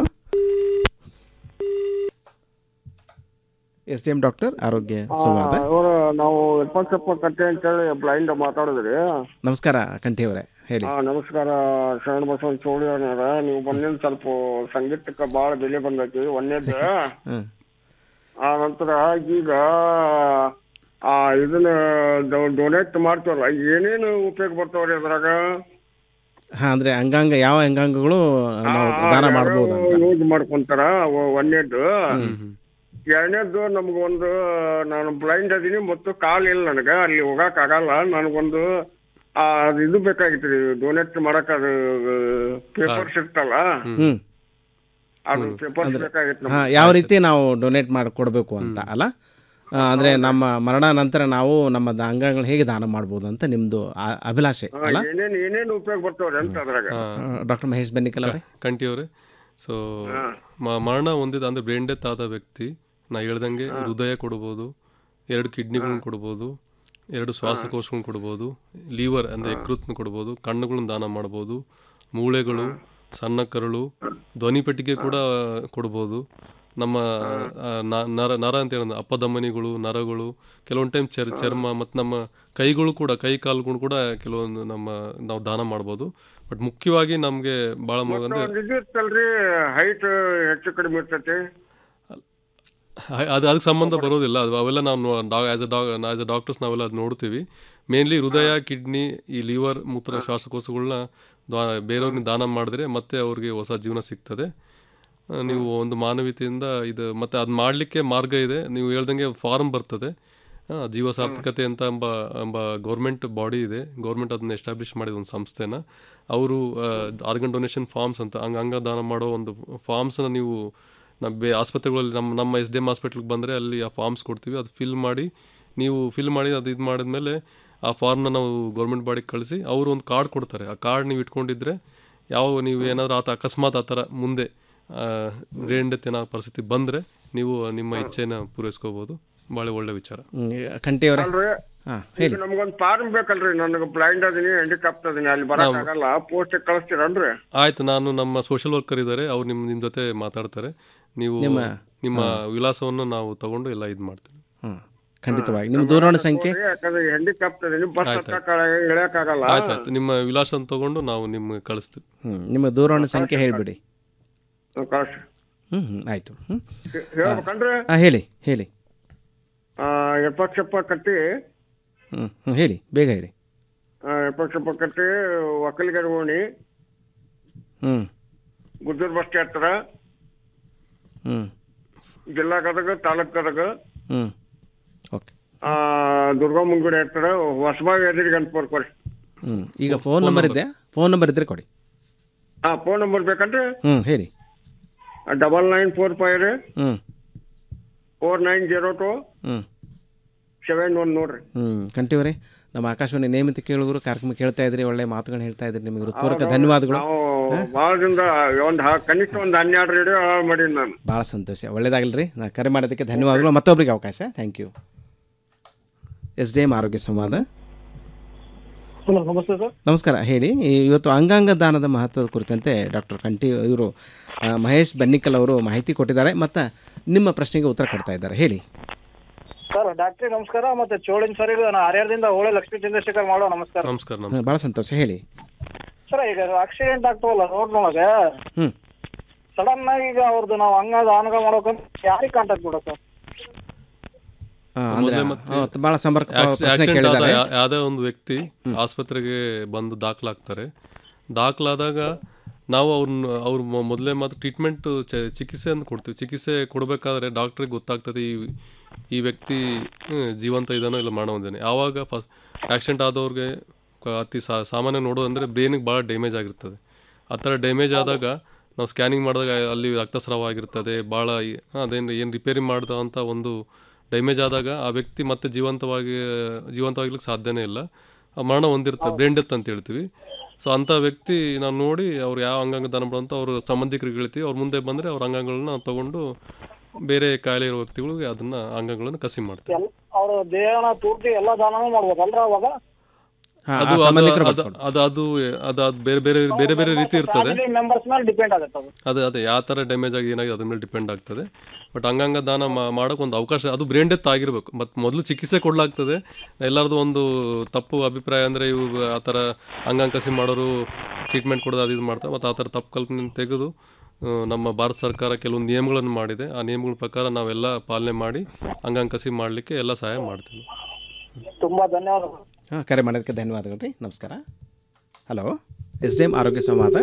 S D M doctor ಆರೋಗ್ಯ ಸಂವಾದ ಇವರು ನಾವು ಯಪ್ಪಸಪ್ಪ ಕಟ್ಟೆ ಅಂತೇಳಿ ಬ್ಲೈಂಡ್ ಮಾತಾಡಿದ್ರಿ ನಮಸ್ಕಾರ ಕಂಠಿ ಅವರೇ ಹೇಳಿ ಹಾ ನಮಸ್ಕಾರ ಶರಣ ಬಸವನ್ ಚೌಡಿ ಅವ್ರವ್ರ ನೀವು ಬಂದಿನ ಸ್ವಲ್ಪ ಸಂಗೀತಕ್ಕೆ ಭಾಳ ಬೆಲೆ ಬಂದೈತಿ ಒಂದೇದ್ದು ಹ್ಮ್. ಆ ನಂತರ ಈಗ ಆ ಇದನ್ನ ಡೊನೇಟ್ ಮಾಡ್ತೀವಲ್ಲ ಏನೇನು ಉಪಯೋಗ ಬರ್ತಾವ್ರಿ ಅದ್ರಾಗ ಹಾ ಅಂದ್ರೆ ಅಂಗಾಂಗ ಯಾವ ಅಂಗಾಂಗಗಳು ನಾವು ದಾನ ಮಾಡ್ಬೋದು ಅಂತ ಯೂಸ್ ಮಾಡ್ಕೊಂತಾರ ಒ- ಒಂದನೇದ್ದು ಎರಡನೇದ್ದು ನಮ್ಗೊಂದು ನಾನು ಬ್ಲೈಂಡ್ ಅದೀನಿ ಮತ್ತು ಕಾಲ್ ಇಲ್ಲ ನನಗೆ ಅಲ್ಲಿ ಹೋಗಕ್ ಆಗಲ್ಲ ನನಗೊಂದು ಆ ಅದು ಇದು ಬೇಕಾಗಿತ್ತು ರೀ ಡೊನೇಟ್ ಮಾಡಕ್ ಅದು ಪೇಪರ್ಸ್ ಇರ್ತಲ್ಲ ಹ್ಮ್ ಅದು ಪೇಪರ್ಸ್ ಬೇಕಾಗಿತ್ತು ಹಾ ಯಾವ ರೀತಿ ನಾವು ಡೊನೇಟ್ ಮಾಡಿ ಕೊಡಬೇಕು ಅಂತ ಅಲ್ಲ ಆ, ಅಂದ್ರೆ ನಮ್ಮ ಮರಣ ನಂತರ ನಾವು ನಮ್ಮ ದ- ಅಂಗಾಂಗಗಳನ್ನ ಹೇಗೆ ದಾನ ಮಾಡ್ಬೋದು ಅಂತ ನಿಮ್ದು ಆ- ಅಭಿಲಾಷೆ ಹಾ, ಅಲ್ಲ ಏನೇನ್ ಏನೇನ್ ಉಪಯೋಗ ಬರ್ತಾವ್ರಿ ಅಂತ ಅದ್ರಾಗ ಡಾಕ್ಟರ್ ಮಹೇಶ್ ಬೆನ್ನಿಕಲ್ ಅವರೇ ಕಂಠಿ ಅವರೇ ಸೊ ಮರಣ ಹೊಂದಿದ ಅಂದ್ರೆ ಬ್ರೇನ್ ಡೆತ್ ಆದ ವ್ಯಕ್ತಿ ನಾ ಹೇಳ್ದಂಗೆ ಹೃದಯ ಕೊಡ್ಬೋದು ಎರಡು ಕಿಡ್ನಿಗಳನ್ನ ಕೊಡ್ಬೋದು ಎರಡು ಶ್ವಾಸಕೋಶಗಳನ್ನ ಕೊಡ್ಬೋದು ಲಿವರ್ ಅಂದರೆ ಯಕೃತ್ನ ಕೊಡ್ಬೋದು ಕಣ್ಣುಗಳನ್ನ ದಾನ ಮಾಡ್ಬೋದು ಮೂಳೆಗಳು ಸಣ್ಣ ಕರಳು ಧ್ವನಿಪೆಟ್ಟಿಗೆ ಕೂಡ ಕೊಡ್ಬೋದು ನಮ್ಮ ಆ, ನ- ನರ ನರ ಅಂತ ಹೇಳಿದ ಅಪ್ಪಧಮನಿಗಳು ನರಗಳು ಕೆಲವೊಂದು ಟೈಮ್ ಚರ್ ಚರ್ಮ ಮತ್ತು ನಮ್ಮ ಕೈಗಳು ಕೂಡ ಕೈ ಕಾಲುಗಳು ಕೂಡ ಕೆಲವೊಂದು ನಮ್ಮ ನಾವು ದಾನ ಮಾಡ್ಬೋದು ಬಟ್ ಮುಖ್ಯವಾಗಿ ನಮಗೆ ಭಾಳ ಅಂದರೆ ಒಂದು ಇದು ಇರ್ತಲ್ರಿ ಹೈಟ್ ಹೆಚ್ಚು ಕಡಿಮೆ ಇರ್ತೈತಿ ಹ- ಅದು ಅದಕ್ಕೆ ಸಂಬಂಧ ಬರೋದಿಲ್ಲ ಅದು ಅವೆಲ್ಲ ನಾವು as a dog as a doctors ನಾವೆಲ್ಲ ಅದು ನೋಡ್ತೀವಿ ಮೇನ್ಲಿ ಹೃದಯ ಕಿಡ್ನಿ ಈ ಲಿವರ್ ಮೂತ್ರ ಶ್ವಾಸಕೋಶಗಳನ್ನ ದಾ ಬೇರೆಯವ್ರಿಗೆ ದಾನ ಮಾಡಿದ್ರೆ ಮತ್ತೆ ಅವ್ರಿಗೆ ಹೊಸ ಜೀವನ ಸಿಗ್ತದೆ ಆ, ನೀವು ಒಂದು ಮಾನವೀಯತೆಯಿಂದ ಇದು ಮತ್ತೆ ಅದು ಮಾಡಲಿಕ್ಕೆ ಮಾರ್ಗ ಇದೆ ನೀವು ಹೇಳ್ದಂಗೆ ಫಾರ್ಮ್ ಬರ್ತದೆ ಆ, ಜೀವ ಸಾರ್ಥಕತೆ ಅಂತ ಎಂಬ ಎಂಬ ಗೌರ್ಮೆಂಟ್ ಬಾಡಿ ಇದೆ ಗೌರ್ಮೆಂಟ್ ಅದನ್ನ ಎಸ್ಟಾಬ್ಲಿಷ್ ಮಾಡಿದ ಒಂದು ಸಂಸ್ಥೆನ ಅವರು ಆರ್ಗನ್ ಡೊನೇಷನ್ ಫಾರ್ಮ್ಸ್ ಅಂತ ಅಂಗ ಅಂಗದಾನ ಮಾಡೋ ಒಂದು ಫಾರ್ಮ್ಸ್ನ ನೀವು ನಮ್ಮ ಬೇ ಆಸ್ಪತ್ರೆಗಳಲ್ಲಿ ನಮ್ಮ ನಮ್ಮ ಎಸ್ ಡಿ ಎಮ್ ಹಾಸ್ಪಿಟ್ಲಿಗೆ ಬಂದರೆ ಅಲ್ಲಿ ಆ ಫಾರ್ಮ್ಸ್ ಕೊಡ್ತೀವಿ ಅದು ಫಿಲ್ ಮಾಡಿ ನೀವು ಫಿಲ್ ಮಾಡಿ ಅದು ಇದು ಮಾಡಿದ್ಮೇಲೆ ಆ ಫಾರ್ಮ್ನ ನಾವು ಗೌರ್ಮೆಂಟ್ ಬಾಡಿಗೆ ಕಳಿಸಿ ಅವರು ಒಂದು ಕಾರ್ಡ್ ಕೊಡ್ತಾರೆ ಆ ಕಾರ್ಡ್ ನೀವು ಇಟ್ಕೊಂಡಿದ್ರೆ ಯಾವ ನೀವು ಏನಾದರೂ ಆತ ಅಕಸ್ಮಾತ್ ಆ ಥರ ಮುಂದೆ ಬ್ರೇನ್ ಡೆತ್ ಏನೋ ಪರಿಸ್ಥಿತಿ ಬಂದರೆ ನೀವು ನಿಮ್ಮ ಇಚ್ಛೆನ ಪೂರೈಸ್ಕೋಬೋದು ಭಾಳ ಒಳ್ಳೆ ವಿಚಾರ ಹ್ಮ್, ಕಂಠಿಯವರೇ ಅಲ್ರಿ ಹಾಂ ಈಗ ಹೇಳಿ ನಮ್ಗೊಂದ್ ಫಾರ್ಮ್ ಬೇಕಲ್ರಿ ನನಗೆ ಬ್ಲೈಂಡ್ ಅದೀನಿ ಹ್ಯಾಂಡಿಕ್ಯಾಪ್ ಅದೀನಿ ಅಲ್ಲಿ ಬರಕ್ ಆಗಲ್ಲ ಪೋಸ್ಟ್ ಕಳಿಸ್ತೀರನ್ರಿ ಆಯ್ತು ನಾನು ನಮ್ಮ ಸೋಷಿಯಲ್ ವರ್ಕರ್ ಇದ್ದಾರೆ ಅವ್ರು ನಿಮ್ಮ ನಿಮ್ಮ ಜೊತೆ ಮಾತಾಡ್ತಾರೆ ನೀವು ನಿಮ್ಮ- ನಿಮ್ಮ ವಿಳಾಸವನ್ನು ನಾವು ತಗೊಂಡು ಎಲ್ಲ ಇದು ಮಾಡ್ತೀವಿ ಹಾಂ ಖಂಡಿತವಾಗಿ ನಿಮ್ಮ ದೂರವಾಣಿ ಸಂಖ್ಯೆ ಯಾಕಂದ್ರೆ ಹ್ಯಾಂಡಿಕ್ಯಾಪ್ ಅದೀನಿ ಬಸ್ ಆಯ್ತು, ಹತ್ತಕ್ಕ ಇಳಿಯಕ್ ಆಗಲ್ಲ ಆಯ್ತು ಆಯ್ತು ನಿಮ್ಮ ವಿಳಾಸ ತಗೊಂಡು ನಾವು ನಿಮ್ಗೆ ಕಳಿಸ್ತೀವಿ ಹ್ಞೂ ನಿಮ್ಮ ದೂರವಾಣಿ ಸಂಖ್ಯೆ ಹೇಳಿಬಿಡಿ ಕಳ್ಸಿ ಹ್ಞೂ ಹ್ಞೂ ಆಯಿತು ಹ್ಞೂ ಹೇಳ್ಬೇಕನ್ರಿ ಹಾಂ ಹೇಳಿ ಹೇಳಿ ಆ, ಎಪ್ಪತ್ತು ಚಪ್ಪ ಕಟ್ಟಿ ಹ್ಞೂ ಹ್ಞೂ ಹೇಳಿ ಬೇಗ ಹೇಳಿ ಆ, ಎಪ್ಪತ್ತು ಚಪ್ಪ ಕಟ್ಟಿ ಒಕ್ಕಲಿಗರ ಓಣಿ ಹ್ಞೂ ಗುದ್ದೂರ್ ಬಸ್ ಹತ್ರ ಹ್ಞೂ ಜಿಲ್ಲಾ ಗದಗ ತಾಲೂಕ್ ಗದಗ ಹ್ಞೂ ಓಕೆ ಆ, ದುರ್ಗಾ ಮುಂಗುಡಿ ಹತ್ರ ಹೊಸಬಾವಿ ಎದುರಿಗೆ ಅನ್ಪೋರ್ ಕೊಡಿ ಹ್ಞೂ ಈಗ ಫೋನ್ ನಂಬರ್ ಇದೆಯಾ ಫೋನ್ ನಂಬರ್ ಇದ್ದರೆ ಕೊಡಿ ಹಾ ಫೋನ್ ನಂಬರ್ ಬೇಕನ್ರಿ ಹ್ಞೂ ಹೇಳಿ ಡಬಲ್ ನೈನ್ ಫೋರ್ ಫೈವ್ ರೀ ಹ್ಞೂ ಫೋರ್ ನೈನ್ ಜೀರೋ ಟು ಹ್ಞೂ ಸೆವೆನ್ ಒನ್ ನೋಡ್ರಿ ಹ್ಞೂ ಕಂಠಿಯವರೇ ನಮ್ಮ ಆಕಾಶವಾಣಿ ನೇಮಿತ ಕೇಳುಗರು ಕಾರ್ಯಕ್ರಮ ಕೇಳ್ತಾ ಇದ್ರಿ ಒಳ್ಳೆ ಮಾತುಗಳನ್ನ ಹೇಳ್ತಾ ಇದ್ರಿ ನಿಮಗೆ ಹೃತ್ಪೂರ್ವಕ ಹೌದು, ಧನ್ಯವಾದಗಳು ನಾವು ಭಾಳ ದಿನದ ಒಂದು ಕನಿಷ್ಠ ಒಂದು ಹನ್ನೆರಡು ರೇಡಿಯೋ ಹಾಳು ಮಾಡೀನಿ ನಾನು ಭಾಳ ಸಂತೋಷ ಒಳ್ಳೇದಾಗಲಿ ರೀ ನಾ ಕರೆ ಮಾಡೋದಕ್ಕೆ ಧನ್ಯವಾದಗಳು ಮತ್ತೊಬ್ಬರಿಗೆ ಅವಕಾಶ thank you S D M ಆರೋಗ್ಯ ಸಂವಾದ ಹಲೋ ನಮಸ್ತೆ ಸರ್ ನಮಸ್ಕಾರ ಹೇಳಿ ಈ- ಇವತ್ತು ಅಂಗಾಂಗ ದಾನದ ಮಹತ್ವದ ಕುರಿತಂತೆ ಡಾಕ್ಟರ್ ಕಂಠಿ ಇವರು ಆ, ಮಹೇಶ್ ಬನ್ನಿಕಲ್ ಅವರು ಮಾಹಿತಿ ಕೊಟ್ಟಿದ್ದಾರೆ ಮತ್ತು ನಿಮ್ಮ ಪ್ರಶ್ನೆಗೆ ಉತ್ತರ ಕೊಡ್ತಾ ಇದ್ದಾರೆ ಹೇಳಿ ಸರ್ ಡಾಕ್ಟ್ರಿ ನಮಸ್ಕಾರ ಮತ್ತೆ ಚೋಳಿನ್ ಸರ್ ನಾನು ಹರಿಹರದಿಂದ ಹೋಳೆ ಲಕ್ಷ್ಮೀ ಚಂದ್ರಶೇಖರ್ ಮಾಡೋ ನಮಸ್ಕಾರ ನಮಸ್ಕಾರ ಭಾಳ ಸಂತೋಷ ಹೇಳಿ ಸರ್ ಈಗ ಆಕ್ಸಿಡೆಂಟ್ ಆಗ್ತಾವಲ್ಲ ರೋಡ್ನೊಳಗೆ ಹ್ಞೂ ಸಡನ್ ಆಗಿ ಈಗ ಅವ್ರದ್ದು ನಾವು ಹಂಗ ಆನಗ ಮಾಡೋಕಂತ ಯಾರಿಗೆ ಕಾಂಟ್ಯಾಕ್ಟ್ ಮಾಡೋ ಸರ್ ಅಂದರೆ ಭಾಳ ಸಂಪರ್ಕ ಪ್ರಶ್ನೆ ಆಕ್ಸಿಡೆಂಟ್ ಆದ ಕೇಳಿದ್ದಾರೆ ಯಾ- ಯಾವುದೇ ಒಂದು ವ್ಯಕ್ತಿ ಆಸ್ಪತ್ರೆಗೆ ಬಂದು ದಾಖಲಾಗ್ತಾರೆ ದಾಖಲಾದಾಗ ನಾವು ಅವ್ರನ್ನ ಅವ್ರ ಮೊ- ಮೊದಲೇ ಮಾತ್ರ ಟ್ರೀಟ್ಮೆಂಟ್ ಚಿಕಿತ್ಸೆಯನ್ನು ಕೊಡ್ತೀವಿ ಚಿಕಿತ್ಸೆ ಕೊಡಬೇಕಾದ್ರೆ ಡಾಕ್ಟ್ರಿಗೆ ಗೊತ್ತಾಗ್ತದೆ ಈ ಈ ವ್ಯಕ್ತಿ ಹ್ಮ್, ಜೀವಂತ ಇದ್ದಾನೋ ಇಲ್ಲ ಮರಣ ಹೊಂದಿದ್ದಾನೆ ಆವಾಗ ಫಸ್ಟ್ ಆಕ್ಸಿಡೆಂಟ್ ಆದವ್ರಿಗೆ ಕ- ಅತಿ ಸಾ ಸಾಮಾನ್ಯ ನೋಡೋದಂದರೆ ಬ್ರೈನಿಗೆ ಭಾಳ ಡ್ಯಾಮೇಜ್ ಆಗಿರ್ತದೆ ಆ ಥರ ಡ್ಯಾಮೇಜ್ ಆದಾಗ ನಾವು ಸ್ಕ್ಯಾನಿಂಗ್ ಮಾಡಿದಾಗ ಅಲ್ಲಿ ರಕ್ತಸ್ರಾವ ಆಗಿರ್ತದೆ ಭಾಳ ಅದೇನು ಏನು ರಿಪೇರಿ ಮಾಡಿದಂಥ ಒಂದು ಡ್ಯಾಮೇಜ್ ಆದಾಗ ಆ ವ್ಯಕ್ತಿ ಮತ್ತೆ ಜೀವಂತವಾಗಿ ಜೀವಂತವಾಗ್ಲಿಕ್ಕೆ ಸಾಧ್ಯನೇ ಇಲ್ಲ ಆ ಮರಣ ಹೊಂದಿರ್ತಾರೆ ಬ್ರೇನ್ ಡೆತ್ ಅಂತ ಹೇಳ್ತೀವಿ ಸೊ ಅಂಥ ವ್ಯಕ್ತಿ ನಾವು ನೋಡಿ ಅವ್ರು ಯಾವ ಅಂಗಾಂಗ ದಾನ ಅಂತ ಅವ್ರ ಸಂಬಂಧಿಕರಿಗೆ ಹೇಳ್ತೀವಿ ಅವ್ರ ಮುಂದೆ ಬಂದರೆ ಅವ್ರ ಅಂಗಾಂಗಗಳನ್ನ ನಾವು ತಗೊಂಡು ಬೇರೆ ಕಾಯಿಲೆ ಇರೋ ವ್ಯಕ್ತಿಗಳಿಗೆ ಅದನ್ನ ಅಂಗಗಳನ್ನು ಕಸಿ ಮಾಡ್ತೀವಿ ಅವ್ರ ದೇಹನ ಪೂರ್ತಿ ಎಲ್ಲ ದಾನನೂ ಮಾಡ್ಬೇಕಲ್ರ ಅವಾಗ ಹಾಂ ಅದು ಅದು ಅದು ಅದು ಅದು ಅದು ಅದು ಬೇರೆ ಬೇರೆ ಬೇರೆ ಬೇರೆ ರೀತಿ ಇರ್ತದೆ ಫ್ಯಾಮಿಲಿ ಮೆಂಬರ್ಸ್ ಮೇಲೆ ಡಿಪೆಂಡ್ ಆಗುತ್ತೆ ಅದು ಅದೇ ಅದೇ ಯಾವ ಥರ ಡ್ಯಾಮೇಜ್ ಆಗಿ ಏನಾಗಿದೆ ಅದ್ರ ಮೇಲೆ ಡಿಪೆಂಡ್ ಆಗ್ತದೆ ಬಟ್ ಅಂಗಾಂಗ ದಾನ ಮಾ- ಮಾಡೋಕೆ ಒಂದು ಅವಕಾಶ ಅದು ಬ್ರೇನ್ ಡೆತ್ ಆಗಿರಬೇಕು ಮತ್ತು ಮೊದಲು ಚಿಕಿತ್ಸೆ ಕೊಡಲಾಗ್ತದೆ ಎಲ್ಲರದು ಒಂದು ತಪ್ಪು ಅಭಿಪ್ರಾಯ ಅಂದರೆ ಇವು ಆ ಥರ ಅಂಗಾಂಗ ಕಸಿ ಮಾಡೋರು ಟ್ರೀಟ್ಮೆಂಟ್ ಕೊಡೋದು ಅದು ಇದು ಮಾಡ್ತಾರೆ ಮತ್ತು ಆ ಥರ ತಪ್ಪು ಕಲ್ಪನೆ ತೆಗೆದು ಆ, ನಮ್ಮ ಭಾರತ ಸರ್ಕಾರ ಕೆಲವೊಂದು ನಿಯಮಗಳನ್ನು ಮಾಡಿದೆ ಆ ನಿಯಮಗಳ ಪ್ರಕಾರ ನಾವೆಲ್ಲ ಪಾಲನೆ ಮಾಡಿ ಅಂಗಾಂಗ ಕಸಿ ಮಾಡಲಿಕ್ಕೆ ಎಲ್ಲ ಸಹಾಯ ಮಾಡ್ತೀವಿ ತುಂಬಾ ಧನ್ಯವಾದಗಳು ಹಾಂ ಕರೆ ಮಾಡೋದಕ್ಕೆ ಧನ್ಯವಾದಗಳು ರೀ ನಮಸ್ಕಾರ ಹಲೋ ಎಸ್ ಡಿ ಎಮ್ ಆರೋಗ್ಯ ಸಂವಾದ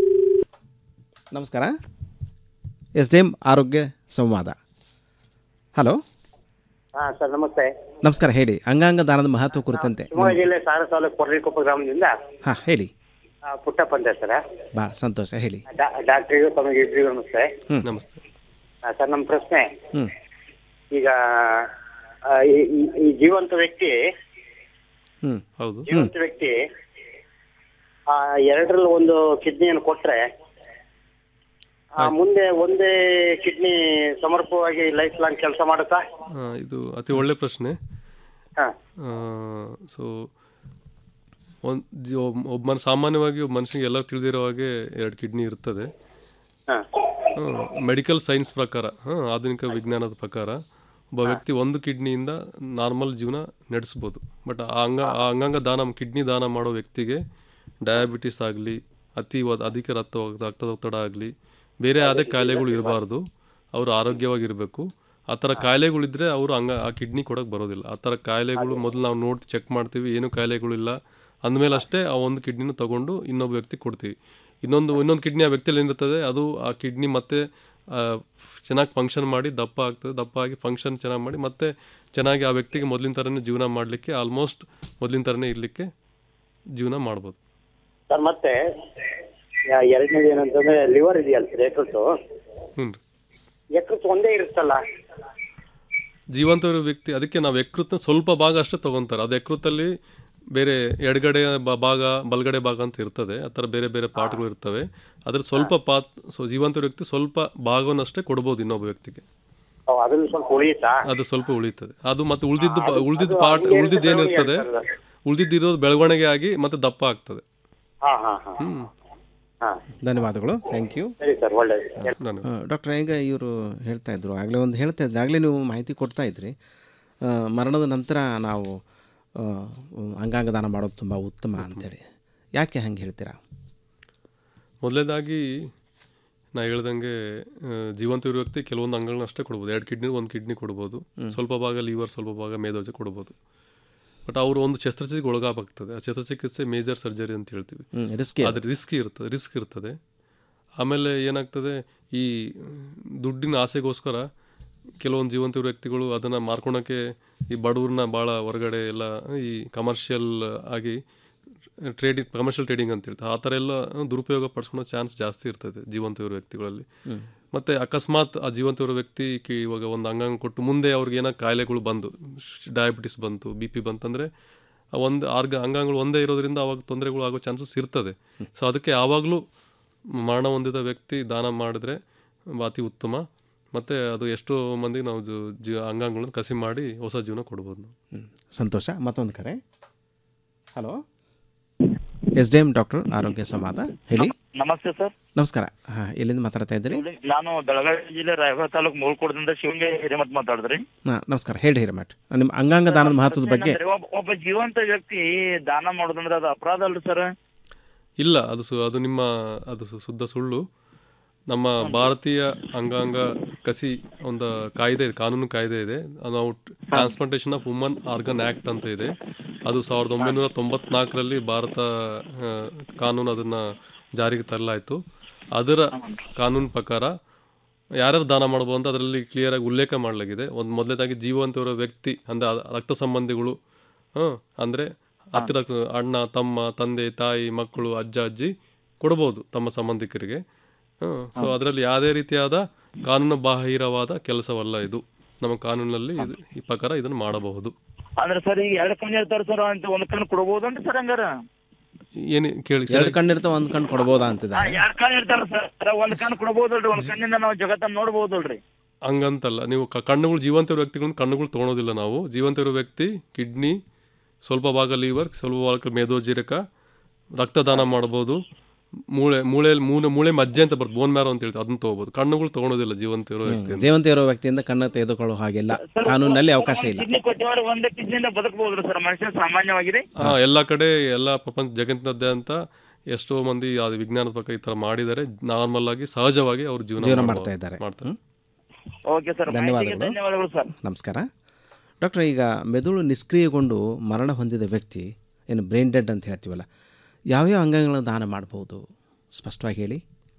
ನಮಸ್ಕಾರ ಎಸ್ ಡಿ ಎಮ್ ಆರೋಗ್ಯ ಸಂವಾದ ಹಲೋ ಹಾ ಸರ್ ನಮಸ್ತೆ ನಮಸ್ಕಾರ ಹೇಳಿ ಅಂಗಾಂಗ ದಾನದ ಮಹತ್ವ ಕುರಿತಂತೆ ಶಿವಮೊಗ್ಗ ಜಿಲ್ಲೆ ಸಾರ ತಾಲೂಕು ಕೊರ್ಲಿಕೊಪ್ಪ ಗ್ರಾಮದಿಂದ ಹಾಂ ಹೇಳಿ ಆ, ಪುಟ್ಟಪ್ಪ ಅಂತ ಸರ್ ಭಾಳ ಸಂತೋಷ ಹೇಳಿ ಡಾಕ್ಟ್ರಿಗೂ ತಮಗೆ ಇಬ್ಬರಿಗೂ ನಮಸ್ತೆ ಹ್ಞೂ ನಮಸ್ತೆ ಆ, ಸರ್ ನಮ್ಮ ಪ್ರಶ್ನೆ ಹ್ಞೂ ಈಗ ಆ, ಈ- ಈ- ಈ ಜೀವಂತ ವ್ಯಕ್ತಿ ಹ್ಞೂ ಹೌದು ಜೀವಂತ ವ್ಯಕ್ತಿ ಆ ಎರಡರಲ್ಲಿ ಒಂದು ಕಿಡ್ನಿಯನ್ನು ಕೊಟ್ರೆ ಆ, ಮುಂದೆ ಒಂದೇ ಕಿಡ್ನಿ ಸಮರ್ಪಕವಾಗಿ ಲೈಫ್ ಲಾಂಗ್ ಕೆಲಸ ಮಾಡುತ್ತಾ ಆ, ಇದು ಅತಿ ಒಳ್ಳೆ ಪ್ರಶ್ನೆ ಹಾ. ಸೊ ಒಂದು ಒಬ್ಬ ಮನ್ ಸಾಮಾನ್ಯವಾಗಿ ಒಬ್ಬ ಮನುಷ್ಯನಿಗೆ ಎಲ್ಲ ತಿಳಿದಿರೋ ಹಾಗೆ ಎರಡು ಕಿಡ್ನಿ ಇರ್ತದೆ ಮೆಡಿಕಲ್ ಸೈನ್ಸ್ ಪ್ರಕಾರ ಹಾಂ ಆಧುನಿಕ ವಿಜ್ಞಾನದ ಪ್ರಕಾರ ಒಬ್ಬ ವ್ಯಕ್ತಿ ಒಂದು ಕಿಡ್ನಿಯಿಂದ ನಾರ್ಮಲ್ ಜೀವನ ನಡೆಸ್ಬೋದು ಬಟ್ ಆ ಅಂಗ ಆ ಅಂಗಾಂಗ ದಾನ ಕಿಡ್ನಿ ದಾನ ಮಾಡೋ ವ್ಯಕ್ತಿಗೆ ಡಯಾಬಿಟಿಸ್ ಆಗಲಿ ಅತಿ ಒದ್- ಅಧಿಕ ರಕ್ತ ರಕ್ತದೊತ್ತಡ ಆಗಲಿ ಬೇರೆ ಯಾವುದೇ ಕಾಯಿಲೆಗಳು ಇರಬಾರ್ದು ಅವರು ಆರೋಗ್ಯವಾಗಿರಬೇಕು ಆ ಥರ ಕಾಯಿಲೆಗಳಿದ್ರೆ ಅವರು ಹಂಗ ಆ ಕಿಡ್ನಿ ಕೊಡೋಕೆ ಬರೋದಿಲ್ಲ ಆ ಥರ ಕಾಯಿಲೆಗಳು ಮೊದಲು ನಾವು ನೋಡಿ ಚೆಕ್ ಮಾಡ್ತೀವಿ ಏನು ಕಾಯಿಲೆಗಳಿಲ್ಲ ಅಂದಮೇಲೆ ಅಷ್ಟೇ ಆ ಒಂದು ಕಿಡ್ನಿನ ತಗೊಂಡು ಇನ್ನೊಬ್ಬ ವ್ಯಕ್ತಿ ಕೊಡ್ತೀವಿ ಇನ್ನೊಂದು ಇನ್ನೊಂದು ಕಿಡ್ನಿ ಆ ವ್ಯಕ್ತಿಯಲ್ಲಿ ಏನಿರ್ತದೆ ಅದು ಆ ಕಿಡ್ನಿ ಮತ್ತೆ ಚೆನ್ನಾಗಿ ಫಂಕ್ಷನ್ ಮಾಡಿ ದಪ್ಪ ಆಗ್ತದೆ ದಪ್ಪ ಆಗಿ ಫಂಕ್ಷನ್ ಚೆನ್ನಾಗಿ ಮಾಡಿ ಮತ್ತೆ ಚೆನ್ನಾಗಿ ಆ ವ್ಯಕ್ತಿಗೆ ಮೊದಲಿನ ಥರನೇ ಜೀವನ ಮಾಡಲಿಕ್ಕೆ ಆಲ್ಮೋಸ್ಟ್ ಮೊದಲಿನ ಥರನೇ ಇರಲಿಕ್ಕೆ ಜೀವನ ಮಾಡ್ಬೋದು ಸರ್ ಮತ್ತೆ ಯಾ- ಎರಡನೇದು ಏನಂತಂದ್ರೆ ಲಿವರ್ ಇದೆಯಲ್ಲ ಸರ್ ಯಕೃತ್ತು ಹ್ಞೂ ಯಕೃತ್ತು ಒಂದೇ ಇರುತ್ತಲ್ಲ ಜೀವಂತ ಇರೋ ವ್ಯಕ್ತಿ ಅದಕ್ಕೆ ನಾವು ಯಕೃತ್ನ ಸ್ವಲ್ಪ ಭಾಗ ಅಷ್ಟೇ ತೊಗೊತಾರೆ ಅದು ಯಕೃತ್ತಲ್ಲಿ ಬೇರೆ ಎಡಗಡೆ ಬ- ಭಾಗ ಬಲಗಡೆ ಭಾಗ ಅಂತ ಇರ್ತದೆ ಆ ಥರ ಬೇರೆ ಬೇರೆ ಪಾರ್ಟ್ಗಳು ಇರ್ತವೆ ಅದ್ರ ಸ್ವಲ್ಪ ಪಾತ್ ಸೊ ಜೀವಂತ ಇರೋ ವ್ಯಕ್ತಿ ಸ್ವಲ್ಪ ಭಾಗವನ್ನಷ್ಟೇ ಕೊಡ್ಬೋದು ಇನ್ನೊಬ್ಬ ವ್ಯಕ್ತಿಗೆ ಓ, ಅದ್ರಲ್ಲಿ ಸ್ವಲ್ಪ ಉಳಿಯುತ್ತಾ ಅದು ಸ್ವಲ್ಪ ಉಳಿತದೆ ಅದು ಮತ್ತೆ ಉಳಿದಿದ್ದು ಅದು- ಉಳಿದಿದ್ದು ಅದು ಪಾರ್ಟ್ ಹಂಗೆ ಉಳಿದಿದ್ದು ಇರ್ತದೆ, ಏನಿರ್ತದೆ ಬೆಳವಣಿಗೆ ಉಳಿದಿದ್ದಿರೋದು ಬೆಳವಣಿಗೆ ಆಗಿ ಮತ್ತೆ ದಪ್ಪ ಆಗ್ತದೆ ಹಾ ಹಾ ಹಾ ಹ್ಮ್ ಧನ್ಯವಾದಗಳು ಥ್ಯಾಂಕ್ ಯು ಸರಿ ಸರ್ ಒಳ್ಳೇದು ಡಾಕ್ಟರ್ ಈಗ ಇವರು ಹೇಳ್ತಾ ಇದ್ರು ಆಗಲೇ ಒಂದು ಹೇಳ್ತಾ ಇದ್ರು ಆಗಲೇ ನೀವು ಮಾಹಿತಿ ಕೊಡ್ತಾ ಇದ್ರಿ ಆ, ಮರಣದ ನಂತರ ನಾವು ಆ, ಅಂಗಾಂಗ ದಾನ ಮಾಡೋದು ತುಂಬ ಉತ್ತಮ ಅಂತೇಳಿ ಯಾಕೆ ಹಂಗೆ ಹೇಳ್ತೀರಾ ಮೊದಲನೇದಾಗಿ ನಾ ಹೇಳ್ದಂಗೆ ಆ, ಜೀವಂತ ಇರೋ ವ್ಯಕ್ತಿ ಕೆಲವೊಂದು ಅಂಗಗಳನ್ನ ಅಷ್ಟೇ ಕೊಡ್ಬೋದು ಎರಡು ಕಿಡ್ನಿ ಒಂದು ಕಿಡ್ನಿ ಕೊಡ್ಬೋದು ಸ್ವಲ್ಪ ಭಾಗ ಲಿವರ್ ಸ್ವಲ್ಪ ಭಾಗ ಮೇದೋಜ ಕೊಡ್ಬೋದು ಬಟ್ ಅವರು ಒಂದು ಶಸ್ತ್ರಚಿಕಿತ್ಸೆಗೆ ಒಳಗಾಗ್ತದೆ ಆ ಶಸ್ತ್ರಚಿಕಿತ್ಸೆ ಮೇಜರ್ ಸರ್ಜರಿ ಅಂತ ಹೇಳ್ತೀವಿ ಹ್ಮ್, risky ಅದು. ಅದ್ರ ರಿಸ್ಕ್ ಇರ್ತದೆ ರಿಸ್ಕ್ ಇರ್ತದೆ ಆಮೇಲೆ ಏನಾಗ್ತದೆ ಈ ದುಡ್ಡಿನ ಆಸೆಗೋಸ್ಕರ ಕೆಲವೊಂದು ಜೀವಂತ ಇರೋ ವ್ಯಕ್ತಿಗಳು ಅದನ್ನು ಮಾರ್ಕೊಳಕ್ಕೆ ಈ ಬಡವ್ರನ್ನ ಭಾಳ ಹೊರಗಡೆ ಎಲ್ಲ ಈ ಕಮರ್ಷಿಯಲ್ ಆಗಿ ಟ್ರೇಡಿಂಗ್ ಕಮರ್ಷಿಯಲ್ ಟ್ರೇಡಿಂಗ್ ಅಂತ ಹೇಳ್ತಾರೆ ಆ ಥರ ಎಲ್ಲ ದುರುಪಯೋಗ ಪಡಿಸ್ಕೊಳ್ಳೋ ಚಾನ್ಸ್ ಜಾಸ್ತಿ ಇರ್ತದೆ ಜೀವಂತ ಇರೋ ವ್ಯಕ್ತಿಗಳಲ್ಲಿ ಹ್ಮ್. ಮತ್ತು ಅಕಸ್ಮಾತ್ ಆ ಜೀವಂತ ಇರೋ ವ್ಯಕ್ತಿ ಕಿ- ಇವಾಗ ಒಂದು ಅಂಗಾಂಗ ಕೊಟ್ಟು ಮುಂದೆ ಅವ್ರಿಗೆ ಏನೋ ಕಾಯಿಲೆಗಳು ಬಂದು ಡಯಾಬಿಟಿಸ್ ಬಂತು ಬಿ ಪಿ ಬಂತಂದರೆ ಆ ಒಂದು ಆರ್ಗ ಅಂಗಾಂಗಗಳು ಒಂದೇ ಇರೋದ್ರಿಂದ ಅವಾಗ ತೊಂದರೆಗಳು ಆಗೋ ಚಾನ್ಸಸ್ ಇರ್ತದೆ ಸೊ ಅದಕ್ಕೆ ಯಾವಾಗಲೂ ಮರಣ ಹೊಂದಿದ ವ್ಯಕ್ತಿ ದಾನ ಮಾಡಿದ್ರೆ ಅತಿ ಉತ್ತಮ ಮತ್ತು ಅದು ಎಷ್ಟೋ ಮಂದಿಗೆ ನಾವು ಜು- ಜೀವ ಅಂಗಾಂಗಗಳನ್ನು ಕಸಿ ಮಾಡಿ ಹೊಸ ಜೀವನ ಕೊಡ್ಬೋದು ನಾವು ಹ್ಮ್. ಸಂತೋಷ ಮತ್ತೊಂದು ಕರೆ hello S D M doctor ಆರೋಗ್ಯ ಸಂವಾದ ಹೇಳಿ ನಮಸ್ತೆ ಸರ್ ನಮಸ್ಕಾರ ಹಾಂ ಎಲ್ಲಿಂದ ಮಾತಾಡ್ತಾ ಇದ್ದೀರಿ ನಾನು ಬೆಳಗಾವಿ ಜಿಲ್ಲೆ ರಾಯಬಾಗ ತಾಲೂಕು ಮೂಳ್ಕೋಟದಿಂದ ಶಿವಂಗೆ ಹಿರೇಮಠ್ ಮಾತಾಡಿದ್ರಿ ಹಾಂ ನಮಸ್ಕಾರ ಹೇಳಿ ಹಿರಮಠ್ ನಿಮ್ಮ ಅಂಗಾಂಗ ದಾನದ ಮಹತ್ವದ ಬಗ್ಗೆ ಏನಂದ್ರೆ ಒಬ್ಬ ಒಬ್ಬ ಜೀವಂತ ವ್ಯಕ್ತಿ ದಾನ ಮಾಡೋದಂದ್ರೆ ಅದು ಅಪರಾಧ ಅಲ್ರಿ ಸರ್ ಇಲ್ಲ ಅದು ಸು ಅದು ನಿಮ್ಮ ಅದು ಸು- ಶುದ್ಧ ಸುಳ್ಳು ನಮ್ಮ ಭಾರತೀಯ ಅಂಗಾಂಗ ಕಸಿ ಒಂದು ಕಾಯ್ದೆ ಇದೆ ಕಾನೂನು ಕಾಯ್ದೆ ಇದೆ ಅದು ನಾವು transplantation of woman organ act ಅಂತ ಇದೆ ಅದು ಸಾವಿರದ ಒಂಬೈನೂರ ತೊಂಬತ್ನಾಲ್ಕರಲ್ಲಿ ಭಾರತ ಆ, ಕಾನೂನು ಅದನ್ನು ಜಾರಿಗೆ ತರಲಾಯಿತು ಅದರ ಕಾನೂನು ಪ್ರಕಾರ ಯಾರ್ಯಾರು ದಾನ ಮಾಡ್ಬೋದು ಅಂತ ಅದರಲ್ಲಿ ಕ್ಲಿಯರಾಗಿ ಉಲ್ಲೇಖ ಮಾಡಲಾಗಿದೆ ಒಂದು ಮೊದಲನೇದಾಗಿ ಜೀವಂತ ಇರೋ ವ್ಯಕ್ತಿ ಅಂದರೆ ಅ- ರಕ್ತ ಸಂಬಂಧಿಗಳು ಹಾಂ ಅಂದರೆ ಹತ್ತಿರ ಅಣ್ಣ ತಮ್ಮ ತಂದೆ ತಾಯಿ ಮಕ್ಕಳು ಅಜ್ಜ ಅಜ್ಜಿ ಕೊಡ್ಬೋದು ತಮ್ಮ ಸಂಬಂಧಿಕರಿಗೆ ಸೊ ಅದರಲ್ಲಿ ಯಾವುದೇ ರೀತಿಯಾದ ಕಾನೂನು ಬಾಹಿರವಾದ ಕೆಲಸವಲ್ಲ ಇದು ನಮ್ಮ ಕಾನೂನಲ್ಲಿ ಇದು ಈ ಪ್ರಕಾರ ಇದನ್ನು ಮಾಡಬಹುದು ಅಂದ್ರೆ ಸರ್ ಈಗ ಎರಡು ಕಣ್ಣು ಇರ್ತಾರೆ ಸರ್ ಅಂತ ಒಂದ್ ಕಣ್ಣು ಕೊಡ್ಬೋದನ್ರಿ ಸರ್ ಹಂಗಾರ ಏನು ಕೇಳಿ ಎರಡು ಕಣ್ಣಿರ್ತಾವ ಒಂದು ಕಣ್ಣು ಕೊಡ್ಬೋದಾ ಅಂತಿದ್ದಾರೆ ಎರಡು ಕಣ್ಣು ಇರ್ತಾರ ಸರ್ ಒಂದ್ ಕಣ್ಣು ಕೊಡ್ಬೋದಲ್ರಿ ಒಂದ್ ಕಣ್ಣಿಂದ ನಾವು ಜಗತ್ತನ್ನ ನೋಡ್ಬೋದಲ್ರಿ ಹಂಗಂತಲ್ಲ ನೀವು ಕ- ಕಣ್ಣುಗಳು ಜೀವಂತ ಇರೋ ವ್ಯಕ್ತಿಗಳನ್ನ ಕಣ್ಣುಗಳು ತೊಗೊಳೋದಿಲ್ಲ ನಾವು ಜೀವಂತ ಇರೋ ವ್ಯಕ್ತಿ ಕಿಡ್ನಿ ಸ್ವಲ್ಪ ಭಾಗ ಲಿವರ್ ಸ್ವಲ್ಪ ಭಾಗ ಮೇದೋಜೀರಕ ರಕ್ತದಾನ ಮಾಡ್ಬೋದು ಮೂಳೆ ಮೂಳೆ ಮೂಳೆ ಮೂಳೆ ಮಜ್ಜೆ ಅಂತ ಬರ್ತದೆ ಬೋನ್ ಮ್ಯಾರೋ ಅಂತ ಹೇಳ್ತಾರೆ ಅದನ್ನ ತೊಗೋಬೋದು ಕಣ್ಣುಗಳು ತೊಗೊಳೋದಿಲ್ಲ ಜೀವಂತ ಇರೋ ವ್ಯಕ್ತಿ ಜೀವಂತ ಇರೋ ವ್ಯಕ್ತಿಯಿಂದ ಕಣ್ಣು ತೆಗೆದುಕೊಳ್ಳೋ ಹಾಗಿಲ್ಲ ಕಾನೂನಲ್ಲಿ ಅವಕಾಶ ಇಲ್ಲ ಕಿಡ್ನಿ ಕೊಟ್ಟಿವ್ರ ಒಂದೇ ಕಿಡ್ನಿಯಿಂದ ಬದುಕಬಹುದ್ರಿ ಸರ್ ಮನುಷ್ಯ ಸಾಮಾನ್ಯವಾಗಿದೆ ಹಾ ಎಲ್ಲ ಕಡೆ ಎಲ್ಲ ಪ್ರಪಂಚ ಜಗತ್ತಿನಾದ್ಯಂತ ಎಷ್ಟೋ ಮಂದಿ ಅದು ವಿಜ್ಞಾನದ ಪ್ರಕಾರ ಈ ಥರ ಮಾಡಿದ್ದಾರೆ ನಾರ್ಮಲ್ ಆಗಿ ಸಹಜವಾಗಿ ಅವ್ರು ಜೀವನ ಜೀವನ ಮಾಡ್ಬೋದು- ಮಾಡ್ತಾ ಇದ್ದಾರೆ. ಮಾಡ್ತಾರೆ ಓಕೆ ಸರ್ ಮಾಹಿತಿಗೆ ಧನ್ಯವಾದಗಳು ಧನ್ಯವಾದಗಳು ಸರ್ ನಮಸ್ಕಾರ ಡಾಕ್ಟರ್ ಈಗ ಮೆದುಳು ನಿಷ್ಕ್ರಿಯಗೊಂಡು ಮರಣ ಹೊಂದಿದ ವ್ಯಕ್ತಿ ಏನು ಬ್ರೈನ್ ಡೆಡ್ ಅಂತ ಹೇಳ್ತೀವಲ್ಲ ಯಾವ್ಯಾವ ಅಂಗಗಳನ್ನು ದಾನ ಮಾಡ್ಬೋದು ಸ್ಪಷ್ಟವಾಗಿ ಹೇಳಿ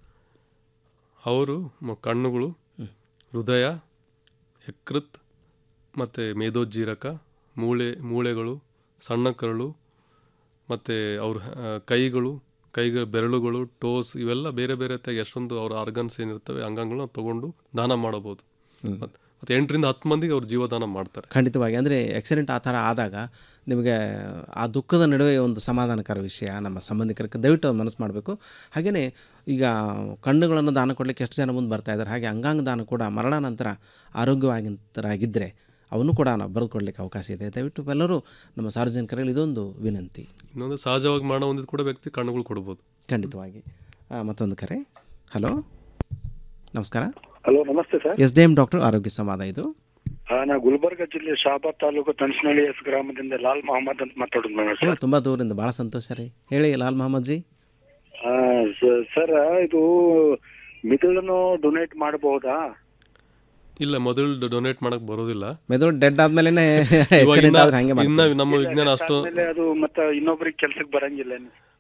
ಅವರು ಮ- ಕಣ್ಣುಗಳು ಹೃದಯ ಯಕೃತ್ ಮತ್ತು ಮೇದೋಜ್ಜೀರಕ ಮೂಳೆ ಮೂಳೆಗಳು ಸಣ್ಣ ಕರಳು ಮತ್ತು ಅವ್ರ ಆ, ಕೈಗಳು ಕೈಗಳ ಬೆರಳುಗಳು ಟೋಸ್ ಇವೆಲ್ಲ ಬೇರೆ ಬೇರೆ ರೀತಿಯಾಗಿ ಎಷ್ಟೊಂದು ಅವ್ರ ಆರ್ಗನ್ಸ್ ಏನಿರ್ತವೆ ಅಂಗಾಂಗಗಳನ್ನ ತಗೊಂಡು ದಾನ ಮಾಡಬಹುದು ಮತ್ತು ಮತ್ತು ಎಂಟರಿಂದ ಹತ್ತು ಮಂದಿಗೆ ಅವ್ರು ಜೀವದಾನ ಮಾಡ್ತಾರೆ ಖಂಡಿತವಾಗಿ ಅಂದರೆ ಆಕ್ಸಿಡೆಂಟ್ ಆ ಥರ ಆದಾಗ ನಿಮಗೆ ಆ ದುಃಖದ ನಡುವೆ ಒಂದು ಸಮಾಧಾನಕರ ವಿಷಯ ನಮ್ಮ ಸಂಬಂಧಿಕರಿಗೆ ದಯವಿಟ್ಟು ಅದು ಮನಸ್ಸು ಮಾಡಬೇಕು ಹಾಗೆಯೇ ಈಗ ಕಣ್ಣುಗಳನ್ನು ದಾನ ಕೊಡಲಿಕ್ಕೆ ಎಷ್ಟು ಜನ ಮುಂದೆ ಬರ್ತಾ ಇದ್ದಾರೆ ಹಾಗೆ ಅಂಗಾಂಗ ದಾನ ಕೂಡ ಮರಣ ನಂತರ ಆರೋಗ್ಯವಾಗಿದ್ದರಾಗಿದ್ದರೆ ಅವನು ಕೂಡ ನಾವು ಬರೆದುಕೊಡ್ಲಿಕ್ಕೆ ಅವಕಾಶ ಇದೆ ದಯವಿಟ್ಟು ಎಲ್ಲರೂ ನಮ್ಮ ಸಾರ್ವಜನಿಕರಲ್ಲಿ ಇದೊಂದು ವಿನಂತಿ ಇನ್ನೊಂದು ಸಹಜವಾಗಿ ಮರಣ ಹೊಂದಿದ ಕೂಡ ವ್ಯಕ್ತಿ ಕಣ್ಣುಗಳು ಕೊಡ್ಬೋದು ಖಂಡಿತವಾಗಿ ಆ, ಮತ್ತೊಂದು ಕರೆ ಹಲೋ ನಮಸ್ಕಾರ ಹಲೋ ನಮಸ್ತೆ sir S D M doctor ಆರೋಗ್ಯ ಸಂವಾದ ಇದು ಆ, ನಾ ಗುಲ್ಬರ್ಗ ಜಿಲ್ಲೆ ಶಾಬಾದ್ ತಾಲೂಕು ತನ್ಸ್ನಳ್ಳಿ ಎಸ್ ಗ್ರಾಮದಿಂದ ಲಾಲ್ ಮೊಹಮ್ಮದ್ ಅಂತ ಮಾತಾಡೋದು ನಾನು ಓ ತುಂಬ ದೂರದಿಂದ ಭಾಳ ಸಂತೋಷ ರೀ ಹೇಳಿ ಲಾಲ್ ಮೊಹಮ್ಮದ್ ಜಿ ಆ, ಸ- ಸರ್ ಇದು ಮಿದುಳನ್ನು ಡೊನೇಟ್ ಮಾಡಬಹುದಾ ಇಲ್ಲ ಮೊದಲು ಡೊನೇಟ್ ಮಾಡಕ್ ಬರೋದಿಲ್ಲ ಮೆದುಳು ಡೆಡ್ ಆದ್ಮೇಲೆ ಇವಾಗ ಆಕ್ಸಿಡೆಂಟ್ ಇನ್ನ- ಆದ್ರೆ ಹಂಗೆ ಇನ್ನ ಮಾಡ್ತಾರೆ. ನಮ್ಮ ವಿಜ್ಞಾನ ಅಷ್ಟು ಆಮೇಲೆ ಅದು ಮತ್ತೆ ಇನ್ನೊಬ್ರಿಗೆ ಕೆಲ್ಸಕ್ಕೆ ಬರಂಗಿಲ್ಲ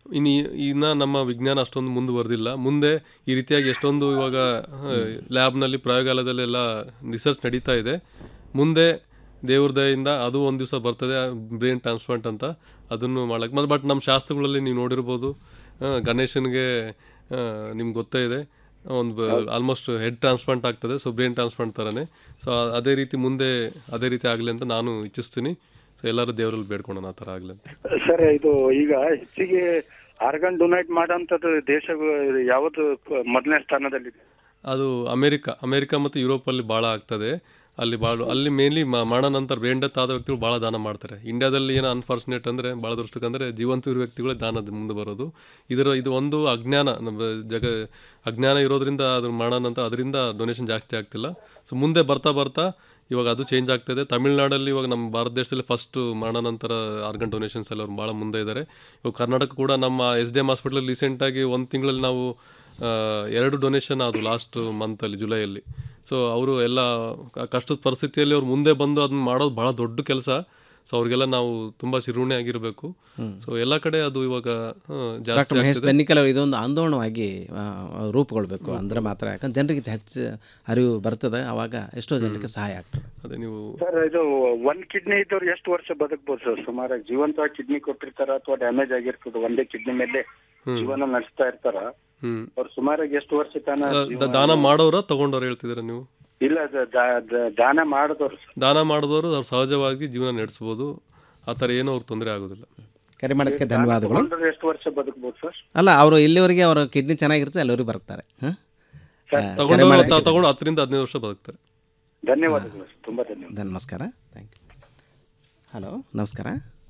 ಇನ್ನು ಇನ್ನು ನಮ್ಮ ವಿಜ್ಞಾನ ಅಷ್ಟೊಂದು ಮುಂದುವರೆದಿಲ್ಲ ಮುಂದೆ ಈ ರೀತಿಯಾಗಿ ಎಷ್ಟೊಂದು ಇವಾಗ ಲ್ಯಾಬ್ನಲ್ಲಿ ಪ್ರಯೋಗಾಲಯದಲ್ಲೆಲ್ಲ ರಿಸರ್ಚ್ ನಡೀತಾ ಇದೆ ಮುಂದೆ ದೇವ್ರ ದಯೆಯಿಂದ ಅದು ಒಂದು ದಿವಸ ಬರ್ತದೆ ಬ್ರೈನ್ ಟ್ರಾನ್ಸ್ಪ್ಲಾಂಟ್ ಅಂತ ಅದನ್ನು ಮಾಡಕ್ಕೆ ಮತ್ತು ಬಟ್ ನಮ್ಮ ಶಾಸ್ತ್ರಗಳಲ್ಲಿ ನೀವು ನೋಡಿರ್ಬೋದು ಆ, ಗಣೇಶನಿಗೆ ನಿಮ್ಗೆ ಗೊತ್ತೇ ಇದೆ ಒಂದು ಆಲ್ಮೋಸ್ಟ್ ಹೆಡ್ ಟ್ರಾನ್ಸ್ಪ್ಲಾಂಟ್ ಆಗ್ತದೆ ಸೊ ಬ್ರೈನ್ ಟ್ರಾನ್ಸ್ಪ್ಲಾಂಟ್ ಥರನೇ ಸೊ ಅದೇ ರೀತಿ ಮುಂದೆ ಅದೇ ರೀತಿ ಆಗಲಿ ಅಂತ ನಾನು ಇಚ್ಛಿಸ್ತೀನಿ ಸೊ ಎಲ್ಲರೂ ದೇವರಲ್ಲಿ ಬೇಡ್ಕೊಳ್ಳೋಣ ಆ ಥರ ಆಗಲಿ ಅಂತ ಸರ್ ಇದು ಈಗ ಹೆಚ್ಚಿಗೆ ಆರ್ಗನ್ ಡೊನೇಟ್ ಮಾಡೋಂಥದ್ದು ದೇಶ ಯಾವುದು ಮೊದಲನೇ ಸ್ಥಾನದಲ್ಲಿದೆ ಅದು ಅಮೆರಿಕ ಅಮೆರಿಕ ಮತ್ತು ಯುರೋಪಲ್ಲಿ ಭಾಳ ಆಗ್ತದೆ ಅಲ್ಲಿ ಭಾಳ ಅಲ್ಲಿ ಮೇನ್ಲಿ ಮಾಡೋ ನಂತರ ಬ್ರೈನ್ ಡೆತ್ ಆದ ವ್ಯಕ್ತಿಗಳು ಭಾಳ ದಾನ ಮಾಡ್ತಾರೆ ಇಂಡಿಯಾದಲ್ಲಿ ಏನು ಅನ್ಫಾರ್ಚುನೇಟ್ ಅಂದರೆ ಭಾಳ ದೃಷ್ಟಕ್ಕಂದರೆ ಜೀವಂತ ಇರೋ ವ್ಯಕ್ತಿಗಳೇ ದಾನದ ಮುಂದೆ ಬರೋದು ಇದರ ಇದು ಒಂದು ಅಜ್ಞಾನ ನಮ್ಮ ಜಗ ಅಜ್ಞಾನ ಇರೋದ್ರಿಂದ ಅದ್ರ ಮಾಡೋ ನಂತರ ಅದರಿಂದ ಡೊನೇಷನ್ ಜಾಸ್ತಿ ಆಗ್ತಿಲ್ಲ ಸೊ ಮುಂದೆ ಬರ್ತಾ ಬರ್ತಾ ಇವಾಗ ಅದು ಚೇಂಜ್ ಆಗ್ತಾಯಿದೆ ತಮಿಳ್ನಾಡಲ್ಲಿ ಇವಾಗ ನಮ್ಮ ಭಾರತ ದೇಶದಲ್ಲಿ ಫಸ್ಟ್ ಮಾಡೋ ನಂತರ ಆರ್ಗನ್ ಡೊನೇಷನ್ಸ್ ಎಲ್ಲ ಅವ್ರು ಭಾಳ ಮುಂದೆ ಇದ್ದಾರೆ ಇವಾಗ ಕರ್ನಾಟಕ ಕೂಡ ನಮ್ಮ ಎಸ್ ಡಿ ಎಮ್ ಹಾಸ್ಪಿಟಲ್ ರೀಸೆಂಟಾಗಿ ಒಂದು ತಿಂಗಳಲ್ಲಿ ನಾವು ಆ, ಎರಡು ಡೊನೇಷನ್ ಅದು ಲಾಸ್ಟ್ ಮಂತಲ್ಲಿ ಜುಲೈಯಲ್ಲಿ ಸೊ ಅವರು ಎಲ್ಲ ಕ- ಕಷ್ಟದ ಪರಿಸ್ಥಿತಿಯಲ್ಲಿ ಅವ್ರು ಮುಂದೆ ಬಂದು ಅದನ್ನ ಮಾಡೋದು ಭಾಳ ದೊಡ್ಡ ಕೆಲಸ ಸೊ ಅವ್ರಿಗೆಲ್ಲ ನಾವು ತುಂಬ ಚಿರುಣಿ ಆಗಿರಬೇಕು ಸೊ ಎಲ್ಲ ಕಡೆ ಅದು ಇವಾಗ ಆ, ಜಾಸ್ತಿ ಡಾಕ್ಟರ್ ಮಹೇಶ್ ಆಗ್ತಿದೆ. ಬೆನ್ನಿಕಲ್ ಅವರು ಇದೊಂದು ಆಂದೋಲನವಾಗಿ ಆ, ರೂಪುಗೊಳ್ಬೇಕು ಅಂದ್ರೆ ಮಾತ್ರ ಯಾಕಂದ್ರೆ ಜನರಿಗೆ ಹೆಚ್ಚು ಅರಿವು ಬರ್ತದೆ ಆವಾಗ ಎಷ್ಟೋ ಜನರಿಗೆ ಸಹಾಯ ಆಗ್ತದೆ ಅದೇ ನೀವು ಸರ್ ಇದು ಒಂದ್ ಕಿಡ್ನಿ ಇದ್ದವ್ರು ಎಷ್ಟು ವರ್ಷ ಬದುಕ್ಬೋದು ಸರ್ ಸುಮಾರಾಗಿ ಜೀವಂತವಾಗಿ ಕಿಡ್ನಿ ಕೊಟ್ಟಿರ್ತಾರ ಅಥವಾ ಡ್ಯಾಮೇಜ್ ಆಗಿರ್ತದೆ ಒಂದೇ ಕಿಡ್ನಿ ಮೇಲೆ ಹ್ಮ್. ಜೀವನ ನಡೆಸ್ತಾ ಇರ್ತಾರ ಹ್ಮ್ ಅವ್ರು ಸುಮಾರಾಗಿ ಎಷ್ಟು ವರ್ಷ ತನ ಆ, ದ- ಜೀವನ- ದಾನ ಮಾಡೋರ ತಗೊಂಡವ್ರು ಹೇಳ್ತಿದ್ದೀರಾ ನೀವು ಇಲ್ಲ ದ- ದ- ದ- ದಾನ ಮಾಡಿದವ್ರು ದಾನ ಮಾಡಿದವರು ಅವ್ರು ಸಹಜವಾಗಿ ಜೀವನ ನಡೆಸ್ಬೋದು ಆ ಥರ ಏನೂ ಅವ್ರಿಗೆ ತೊಂದರೆ ಆಗೋದಿಲ್ಲ ಕರೆ ಮಾಡೋದಕ್ಕೆ ಧನ್ಯವಾದಗಳು ತಗೊಂಡ್ರೆ ಎಷ್ಟು ವರ್ಷ ಬದುಕ್ಬೋದು ಸರ್ ಅಲ್ಲ ಅವರು ಇಲ್ಲಿವರೆಗೆ ಅವರ ಕಿಡ್ನಿ ಚೆನ್ನಾಗಿರುತ್ತೆ ಅಲ್ಲಿವರೆಗೆ ಬರ್ತಾರೆ ಹಾಂ ತಗೊಂಡವ್ರು ತ- ತಗೊಂಡು ಹತ್ತರಿಂದ ಹದಿನೈದು ವರ್ಷ ಬದುಕ್ತಾರೆ ಧನ್ಯವಾದಗಳು ಸರ್ ತುಂಬಾ ಧನ್ಯವಾದ ನಮಸ್ಕಾರ ಥ್ಯಾಂಕ್ ಯು ಹಲೋ ನಮಸ್ಕಾರ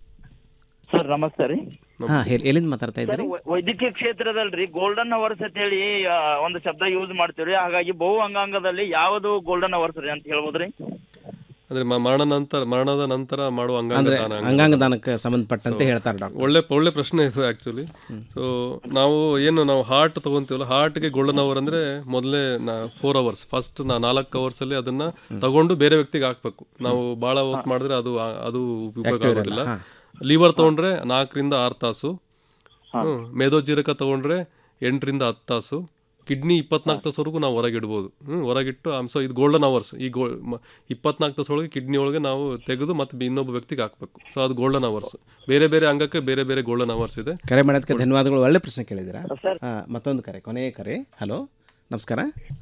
ಸರ್ ನಮಸ್ತೆ ರೀ ಹಾಂ ಹೇಳಿ ಎಲ್ಲಿಂದ ಮಾತಾಡ್ತಾ ಸರ್ ಇದ್ದೀರಿ ವೈ- ವೈದ್ಯಕೀಯ ಕ್ಷೇತ್ರದಲ್ರಿ ಗೋಲ್ಡನ್ ಅವರ್ಸ್ ಅಂತ ಹೇಳಿ ಆ, ಒಂದು ಶಬ್ದ ಯೂಸ್ ಮಾಡ್ತೀವ್ರಿ ಹಾಗಾಗಿ ಬಹು ಅಂಗಾಂಗದಲ್ಲಿ ಯಾವುದು ಗೋಲ್ಡನ್ ಅವರ್ಸ್ ರೀ ಅಂತ ಹೇಳ್ಬೋದ್ರಿ ಅಂದ್ರೆ ಮ- ಮರಣ ನಂತರ ಮರಣದ ನಂತರ ಮಾಡುವ ಅಂಗಾಂಗ ಅಂದ್ರೆ ದಾನ ಅಂಗಾಂಗ ದಾನಕ್ಕೆ ಸಂಬಂಧಪಟ್ಟಂತೆ So, ಹೇಳ್ತಾರೆ ಡಾಕ್ಟರ್ ಒಳ್ಳೆ ಒಳ್ಳೆ ಪ್ರಶ್ನೆ ಇದು ಆ್ಯಕ್ಚುಲಿ ಸೊ ನಾವು ಏನು ನಾವು ಹಾರ್ಟ್ ತೊಗೊಂತೀವಲ್ಲ ಹಾರ್ಟ್ಗೆ ಗೋಲ್ಡನ್ ಅವರ್ ಅಂದರೆ ಮೊದಲೇ ನಾ ಫೋರ್ ಅವರ್ಸ್ ಫಸ್ಟ್ ನಾ ನಾಲ್ಕು ಅವರ್ಸಲ್ಲಿ ಅದನ್ನು ತಗೊಂಡು ಬೇರೆ ವ್ಯಕ್ತಿಗೆ ಹಾಕ್ಬೇಕು ನಾವು ಭಾಳ ಹೊತ್ತು ಮಾಡಿದ್ರೆ ಅದು ಆ- ಅದು ಉಪಯೋಗ Active ಇರಲ್ಲ, ಆಗೋದಿಲ್ಲ ಹಾ. ಲಿವರ್ ತೊಗೊಂಡ್ರೆ ನಾಲ್ಕರಿಂದ ಆರು ತಾಸು ಹ್ಮ್. ಮೇದೋಜೀರಕ ತೊಗೊಂಡ್ರೆ ಎಂಟರಿಂದ ಹತ್ತು ತಾಸು ಕಿಡ್ನಿ ಇಪ್ಪತ್ನಾಲ್ಕು ತಾಸವರೆಗೂ ನಾವು ಹೊರಗಿಡ್ಬೋದು ಹ್ಞೂ ಹೊರಗಿಟ್ಟು ಸೊ ಇದು ಗೋಲ್ಡನ್ ಅವರ್ಸ್ ಈ ಗೋ ಇಪ್ಪತ್ನಾಲ್ಕು ತಾಸೊಳಗೆ ಕಿಡ್ನಿ ಒಳಗೆ ನಾವು ತೆಗೆದು ಮತ್ತೆ ಇನ್ನೊಬ್ಬ ವ್ಯಕ್ತಿಗೆ ಹಾಕಬೇಕು ಸೊ ಅದು ಗೋಲ್ಡನ್ ಅವರ್ಸ್ ಬೇರೆ ಬೇರೆ ಅಂಗಕ್ಕೆ ಬೇರೆ ಬೇರೆ ಗೋಲ್ಡನ್ ಅವರ್ಸ್ ಇದೆ ಕರೆ ಮಾಡೋದಕ್ಕೆ ಧನ್ಯವಾದಗಳು ಒಳ್ಳೆ ಪ್ರಶ್ನೆ ಕೇಳಿದ್ದೀರಾ ಹಾಂ ಮತ್ತೊಂದು ಕರೆ ಕೊನೆಯ ಕರೆ ಹಲೋ ನಮಸ್ಕಾರ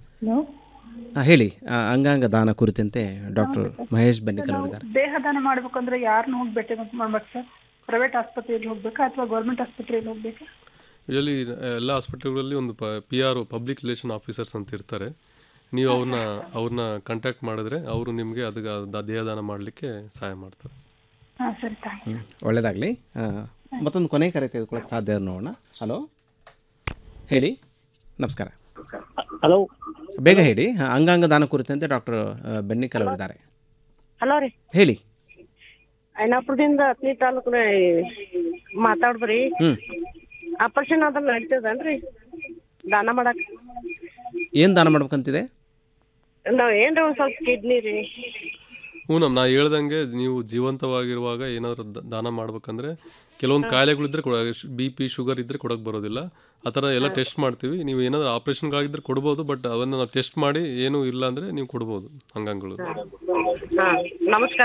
ಹಾಂ ಹೇಳಿ ಆ, ಅಂಗಾಂಗ ದಾನ ಕುರಿತಂತೆ ಡಾಕ್ಟರ್ ಮಹೇಶ್ ಬೆನ್ನಿಕಲ್ ಅವರಿದ್ದಾರೆ ದೇಹದಾನ ಮಾಡ್ಬೇಕಂದ್ರೆ ಯಾರನ್ನ ಹೋಗಿ ಭೇಟಿ ಮಾಡ್ಬೇಕು ಸರ್ ಪ್ರೈವೇಟ್ ಆಸ್ಪತ್ರೆಯಲ್ಲಿ ಹೋಗ್ಬೇಕಾ ಅಥವಾ ಗೌರ್ಮೆಂಟ್ ಆಸ್ಪತ್ರೆಯಲ್ಲಿ ಹೋಗ್ಬೇಕಾ ಯೂಶಲಿ ಎಲ್ಲ ಹಾಸ್ಪಿಟಲ್ಗಳಲ್ಲಿ ಒಂದು P R public relation officers ಅಂತ ಇರ್ತಾರೆ ನೀವು ಅವ್ರನ್ನ ಅವ್ರನ್ನ ಕಾಂಟ್ಯಾಕ್ಟ್ ಮಾಡಿದ್ರೆ ಅವರು ನಿಮಗೆ ಅದಕ್ಕೆ ದ- ದೇಹದಾನ ಮಾಡಲಿಕ್ಕೆ ಸಹಾಯ ಮಾಡ್ತಾರೆ ಹಾ ಸರಿ ಥ್ಯಾಂಕ್ ಹ್ಮ್. ಒಳ್ಳೆಯದಾಗಲಿ ಮತ್ತೊಂದು ಕೊನೆ ಕರೆ ತೆಗೆದುಕೊಳ್ಳೋಕೆ ಸಾಧ್ಯ ಇದೆ ನೋಡೋಣ ಹಲೋ ಹೇಳಿ ನಮಸ್ಕಾರ ಹಲೋ ಬೇಗ ಹೇಳಿ ಹಾ, ಅಂಗಾಂಗ ದಾನ ಕುರಿತಂತೆ ಡಾಕ್ಟರ್ ಬೆನ್ನಿಕಲ್ ಅವರಿದ್ದಾರೆ ಹಲೋ ರೀ ಹೇಳಿ ಐನಾಪುರದಿಂದ ಹತ್ತನೇ ತಾಲೂಕಿನ ಮಾತಾಡ್ದ್ರಿ ಹ್ಞೂ ಆಪರೇಷನ್ ಅದ್ರ ನಡೀತದನ್ರಿ ದಾನ ಮಾಡಕ್ ಏನು ದಾನ ಮಾಡ್ಬೇಕಂತಿದೆ ನಾವ್ ಏನ್ರಿ ಒಂದ್ ಸ್ವಲ್ಪ ಕಿಡ್ನಿ ರೀ ಹ್ಞೂ ನಮ್ಮ ನಾ ಹೇಳ್ದಂಗೆ ನೀವು ಜೀವಂತವಾಗಿರುವಾಗ ಏನಾದರೂ ದಾನ ಮಾಡ್ಬೇಕಂದ್ರೆ ಕೆಲವೊಂದು ಕಾಯಿಲೆಗಳಿದ್ರೆ ಕೊಡ ಬಿ ಪಿ ಶುಗರ್ ಇದ್ದರೆ ಕೊಡೋಕೆ ಬರೋದಿಲ್ಲ ಆ ಥರ ಎಲ್ಲ ಟೆಸ್ಟ್ ಮಾಡ್ತೀವಿ ನೀವು ಏನಾದರೂ ಆಪ್ರೇಷನ್ಗಳಾಗಿದ್ದರೆ ಕೊಡ್ಬೋದು ಬಟ್ ಅವನ್ನ ನಾವು ಟೆಸ್ಟ್ ಮಾಡಿ ಏನೂ ಇಲ್ಲ ಅಂದರೆ ನೀವು ಕೊಡ್ಬೋದು ಅಂಗಾಂಗಗಳು ಹಾ ನಮಸ್ಕಾರ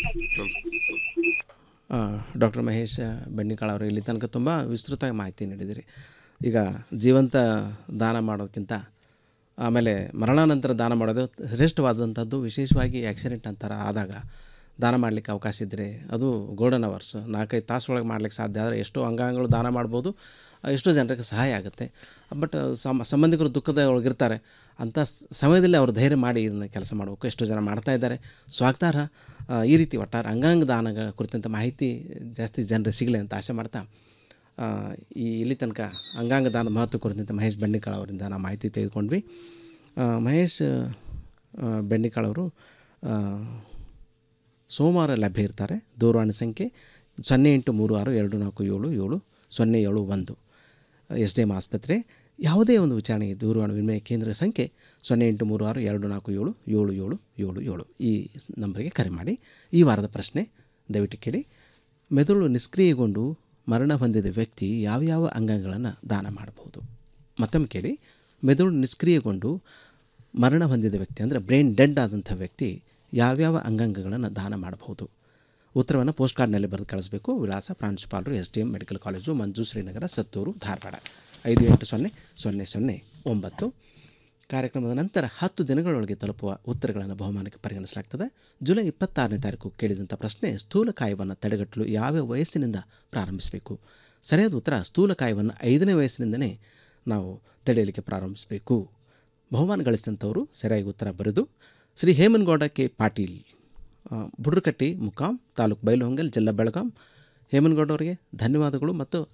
ಡಾಕ್ಟರ್ ಮಹೇಶ್ ಬೆಣ್ಣಿಕಾಳ್ ಅವರು ಇಲ್ಲಿ ತನಕ ತುಂಬ ವಿಸ್ತೃತವಾಗಿ ಮಾಹಿತಿ ನೀಡಿದಿರಿ ಈಗ ಜೀವಂತ ದಾನ ಮಾಡೋದಕ್ಕಿಂತ ಆಮೇಲೆ ಮರಣಾನಂತರ ದಾನ ಮಾಡೋದು ಶ್ರೇಷ್ಠವಾದಂಥದ್ದು ವಿಶೇಷವಾಗಿ ಆಕ್ಸಿಡೆಂಟ್ ಅಂತಾರ ಆದಾಗ ದಾನ ಮಾಡಲಿಕ್ಕೆ ಅವಕಾಶ ಇದ್ದರೆ ಅದು ಗೋಲ್ಡನ್ ಅವರ್ಸ್ ನಾಲ್ಕೈದು ತಾಸೊಳಗೆ ಮಾಡ್ಲಿಕ್ಕೆ ಸಾಧ್ಯ ಆದರೆ ಎಷ್ಟೋ ಅಂಗಾಂಗಗಳು ದಾನ ಮಾಡ್ಬೋದು ಆ, ಎಷ್ಟೋ ಜನರಿಗೆ ಸಹಾಯ ಆಗುತ್ತೆ ಬಟ್ ಸಮ ಸಂಬಂಧಿಕರು ದುಃಖದ ಒಳಗಿರ್ತಾರೆ ಅಂಥ ಸ್- ಸಮಯದಲ್ಲಿ ಅವರು ಧೈರ್ಯ ಮಾಡಿ ಇದನ್ನು ಕೆಲಸ ಮಾಡಬೇಕು ಎಷ್ಟೋ ಜನ ಮಾಡ್ತಾ ಇದ್ದಾರೆ ಸ್ವಾಗತಾರ್ಹ ಆ, ಈ ರೀತಿ ಒಟ್ಟಾರೆ ಅಂಗಾಂಗ ದಾನಗಳ ಕುರಿತಂಥ ಮಾಹಿತಿ ಜಾಸ್ತಿ ಜನರಿಗೆ ಸಿಗಲಿ ಅಂತ ಆಶೆ ಮಾಡ್ತಾ ಆ, ಈ ಇಲ್ಲಿ ತನಕ ಅಂಗಾಂಗ ದಾನ ಮಹತ್ವ ಕುರಿತಂತೆ ಮಹೇಶ್ ಬೆಣ್ಣಿಕಾಳ್ ಅವರಿಂದ ನಾವು ಮಾಹಿತಿ ತೆಗೆದುಕೊಂಡ್ವಿ ಆ, ಮಹೇಶ್ ಆ, ಬೆಣ್ಣಿಕಾಳ್ ಅವರು ಆ, ಸೋಮವಾರ ಲಭ್ಯ ಇರ್ತಾರೆ ದೂರವಾಣಿ ಸಂಖ್ಯೆ ಸೊನ್ನೆ ಎಂಟು ಮೂರು ಆರು ಎರಡು ನಾಲ್ಕು ಏಳು ಏಳು ಸೊನ್ನೆ ಏಳು ಒಂದು ಎಸ್ ಡಿ ಎಮ್ ಆಸ್ಪತ್ರೆ ಯಾವುದೇ ಒಂದು ವಿಚಾರಣೆಗೆ ದೂರವಾಣಿ ವಿನಿಮಯ ಕೇಂದ್ರ ಸಂಖ್ಯೆ ಸೊನ್ನೆ ಎಂಟು ಮೂರು ಆರು ಎರಡು ನಾಲ್ಕು ಏಳು ಏಳು ಏಳು ಏಳು ಏಳು ಈ ನಂಬರಿಗೆ ಕರೆ ಮಾಡಿ ಈ ವಾರದ ಪ್ರಶ್ನೆ ದಯವಿಟ್ಟು ಕೇಳಿ ಮೆದುಳು ನಿಷ್ಕ್ರಿಯಗೊಂಡು ಮರಣ ಹೊಂದಿದ ವ್ಯಕ್ತಿ ಯಾವ್ಯಾವ ಅಂಗಾಂಗಗಳನ್ನು ದಾನ ಮಾಡಬಹುದು ಮತ್ತೊಮ್ಮೆ ಕೇಳಿ ಮೆದುಳು ನಿಷ್ಕ್ರಿಯಗೊಂಡು ಮರಣ ಹೊಂದಿದ ವ್ಯಕ್ತಿ ಅಂದರೆ ಬ್ರೈನ್ ಡೆಡ್ ಆದಂಥ ವ್ಯಕ್ತಿ ಯಾವ್ಯಾವ ಅಂಗಾಂಗಗಳನ್ನು ದಾನ ಮಾಡಬಹುದು ಉತ್ತರವನ್ನು ಪೋಸ್ಟ್ ಕಾರ್ಡ್ನಲ್ಲಿ ಬರೆದು ಕಳಿಸಬೇಕು ವಿಳಾಸ ಪ್ರಾಂಶುಪಾಲರು S D M medical college Manju Srinagar Sattur Dharwad ಐದು ಎಂಟು ಸೊನ್ನೆ ಸೊನ್ನೆ ಸೊನ್ನೆ ಒಂಬತ್ತು ಕಾರ್ಯಕ್ರಮದ ನಂತರ ಹತ್ತು ದಿನಗಳೊಳಗೆ ತಲುಪುವ ಉತ್ತರಗಳನ್ನು ಬಹುಮಾನಕ್ಕೆ ಪರಿಗಣಿಸಲಾಗ್ತದೆ ಜುಲೈ ಇಪ್ಪತ್ತಾರನೇ ತಾರೀಕು ಕೇಳಿದಂಥ ಪ್ರಶ್ನೆ ಸ್ಥೂಲಕಾಯವನ್ನು ತಡೆಗಟ್ಟಲು ಯಾವ ವಯಸ್ಸಿನಿಂದ ಪ್ರಾರಂಭಿಸಬೇಕು ಸರಿಯಾದ ಉತ್ತರ ಸ್ಥೂಲಕಾಯವನ್ನು ಐದನೇ ವಯಸ್ಸಿನಿಂದಲೇ ನಾವು ತಡೆಯಲಿಕ್ಕೆ ಪ್ರಾರಂಭಿಸಬೇಕು ಬಹುಮಾನ ಗಳಿಸಿದಂಥವರು ಸರಿಯಾಗಿ ಉತ್ತರ ಬರೆದು ಶ್ರೀ ಹೇಮನಗೌಡ ಕೆ ಪಾಟೀಲ್ ಆ, ಬುಡ್ರಕಟ್ಟಿ ಮುಕಾಂ ತಾಲೂಕು ಬೈಲಹೊಂಗಲ್ ಜಿಲ್ಲಾ ಬೆಳಗಾಂ ಹೇಮನಗೌಡ ಅವರಿಗೆ ಧನ್ಯವಾದಗಳು ಮತ್ತು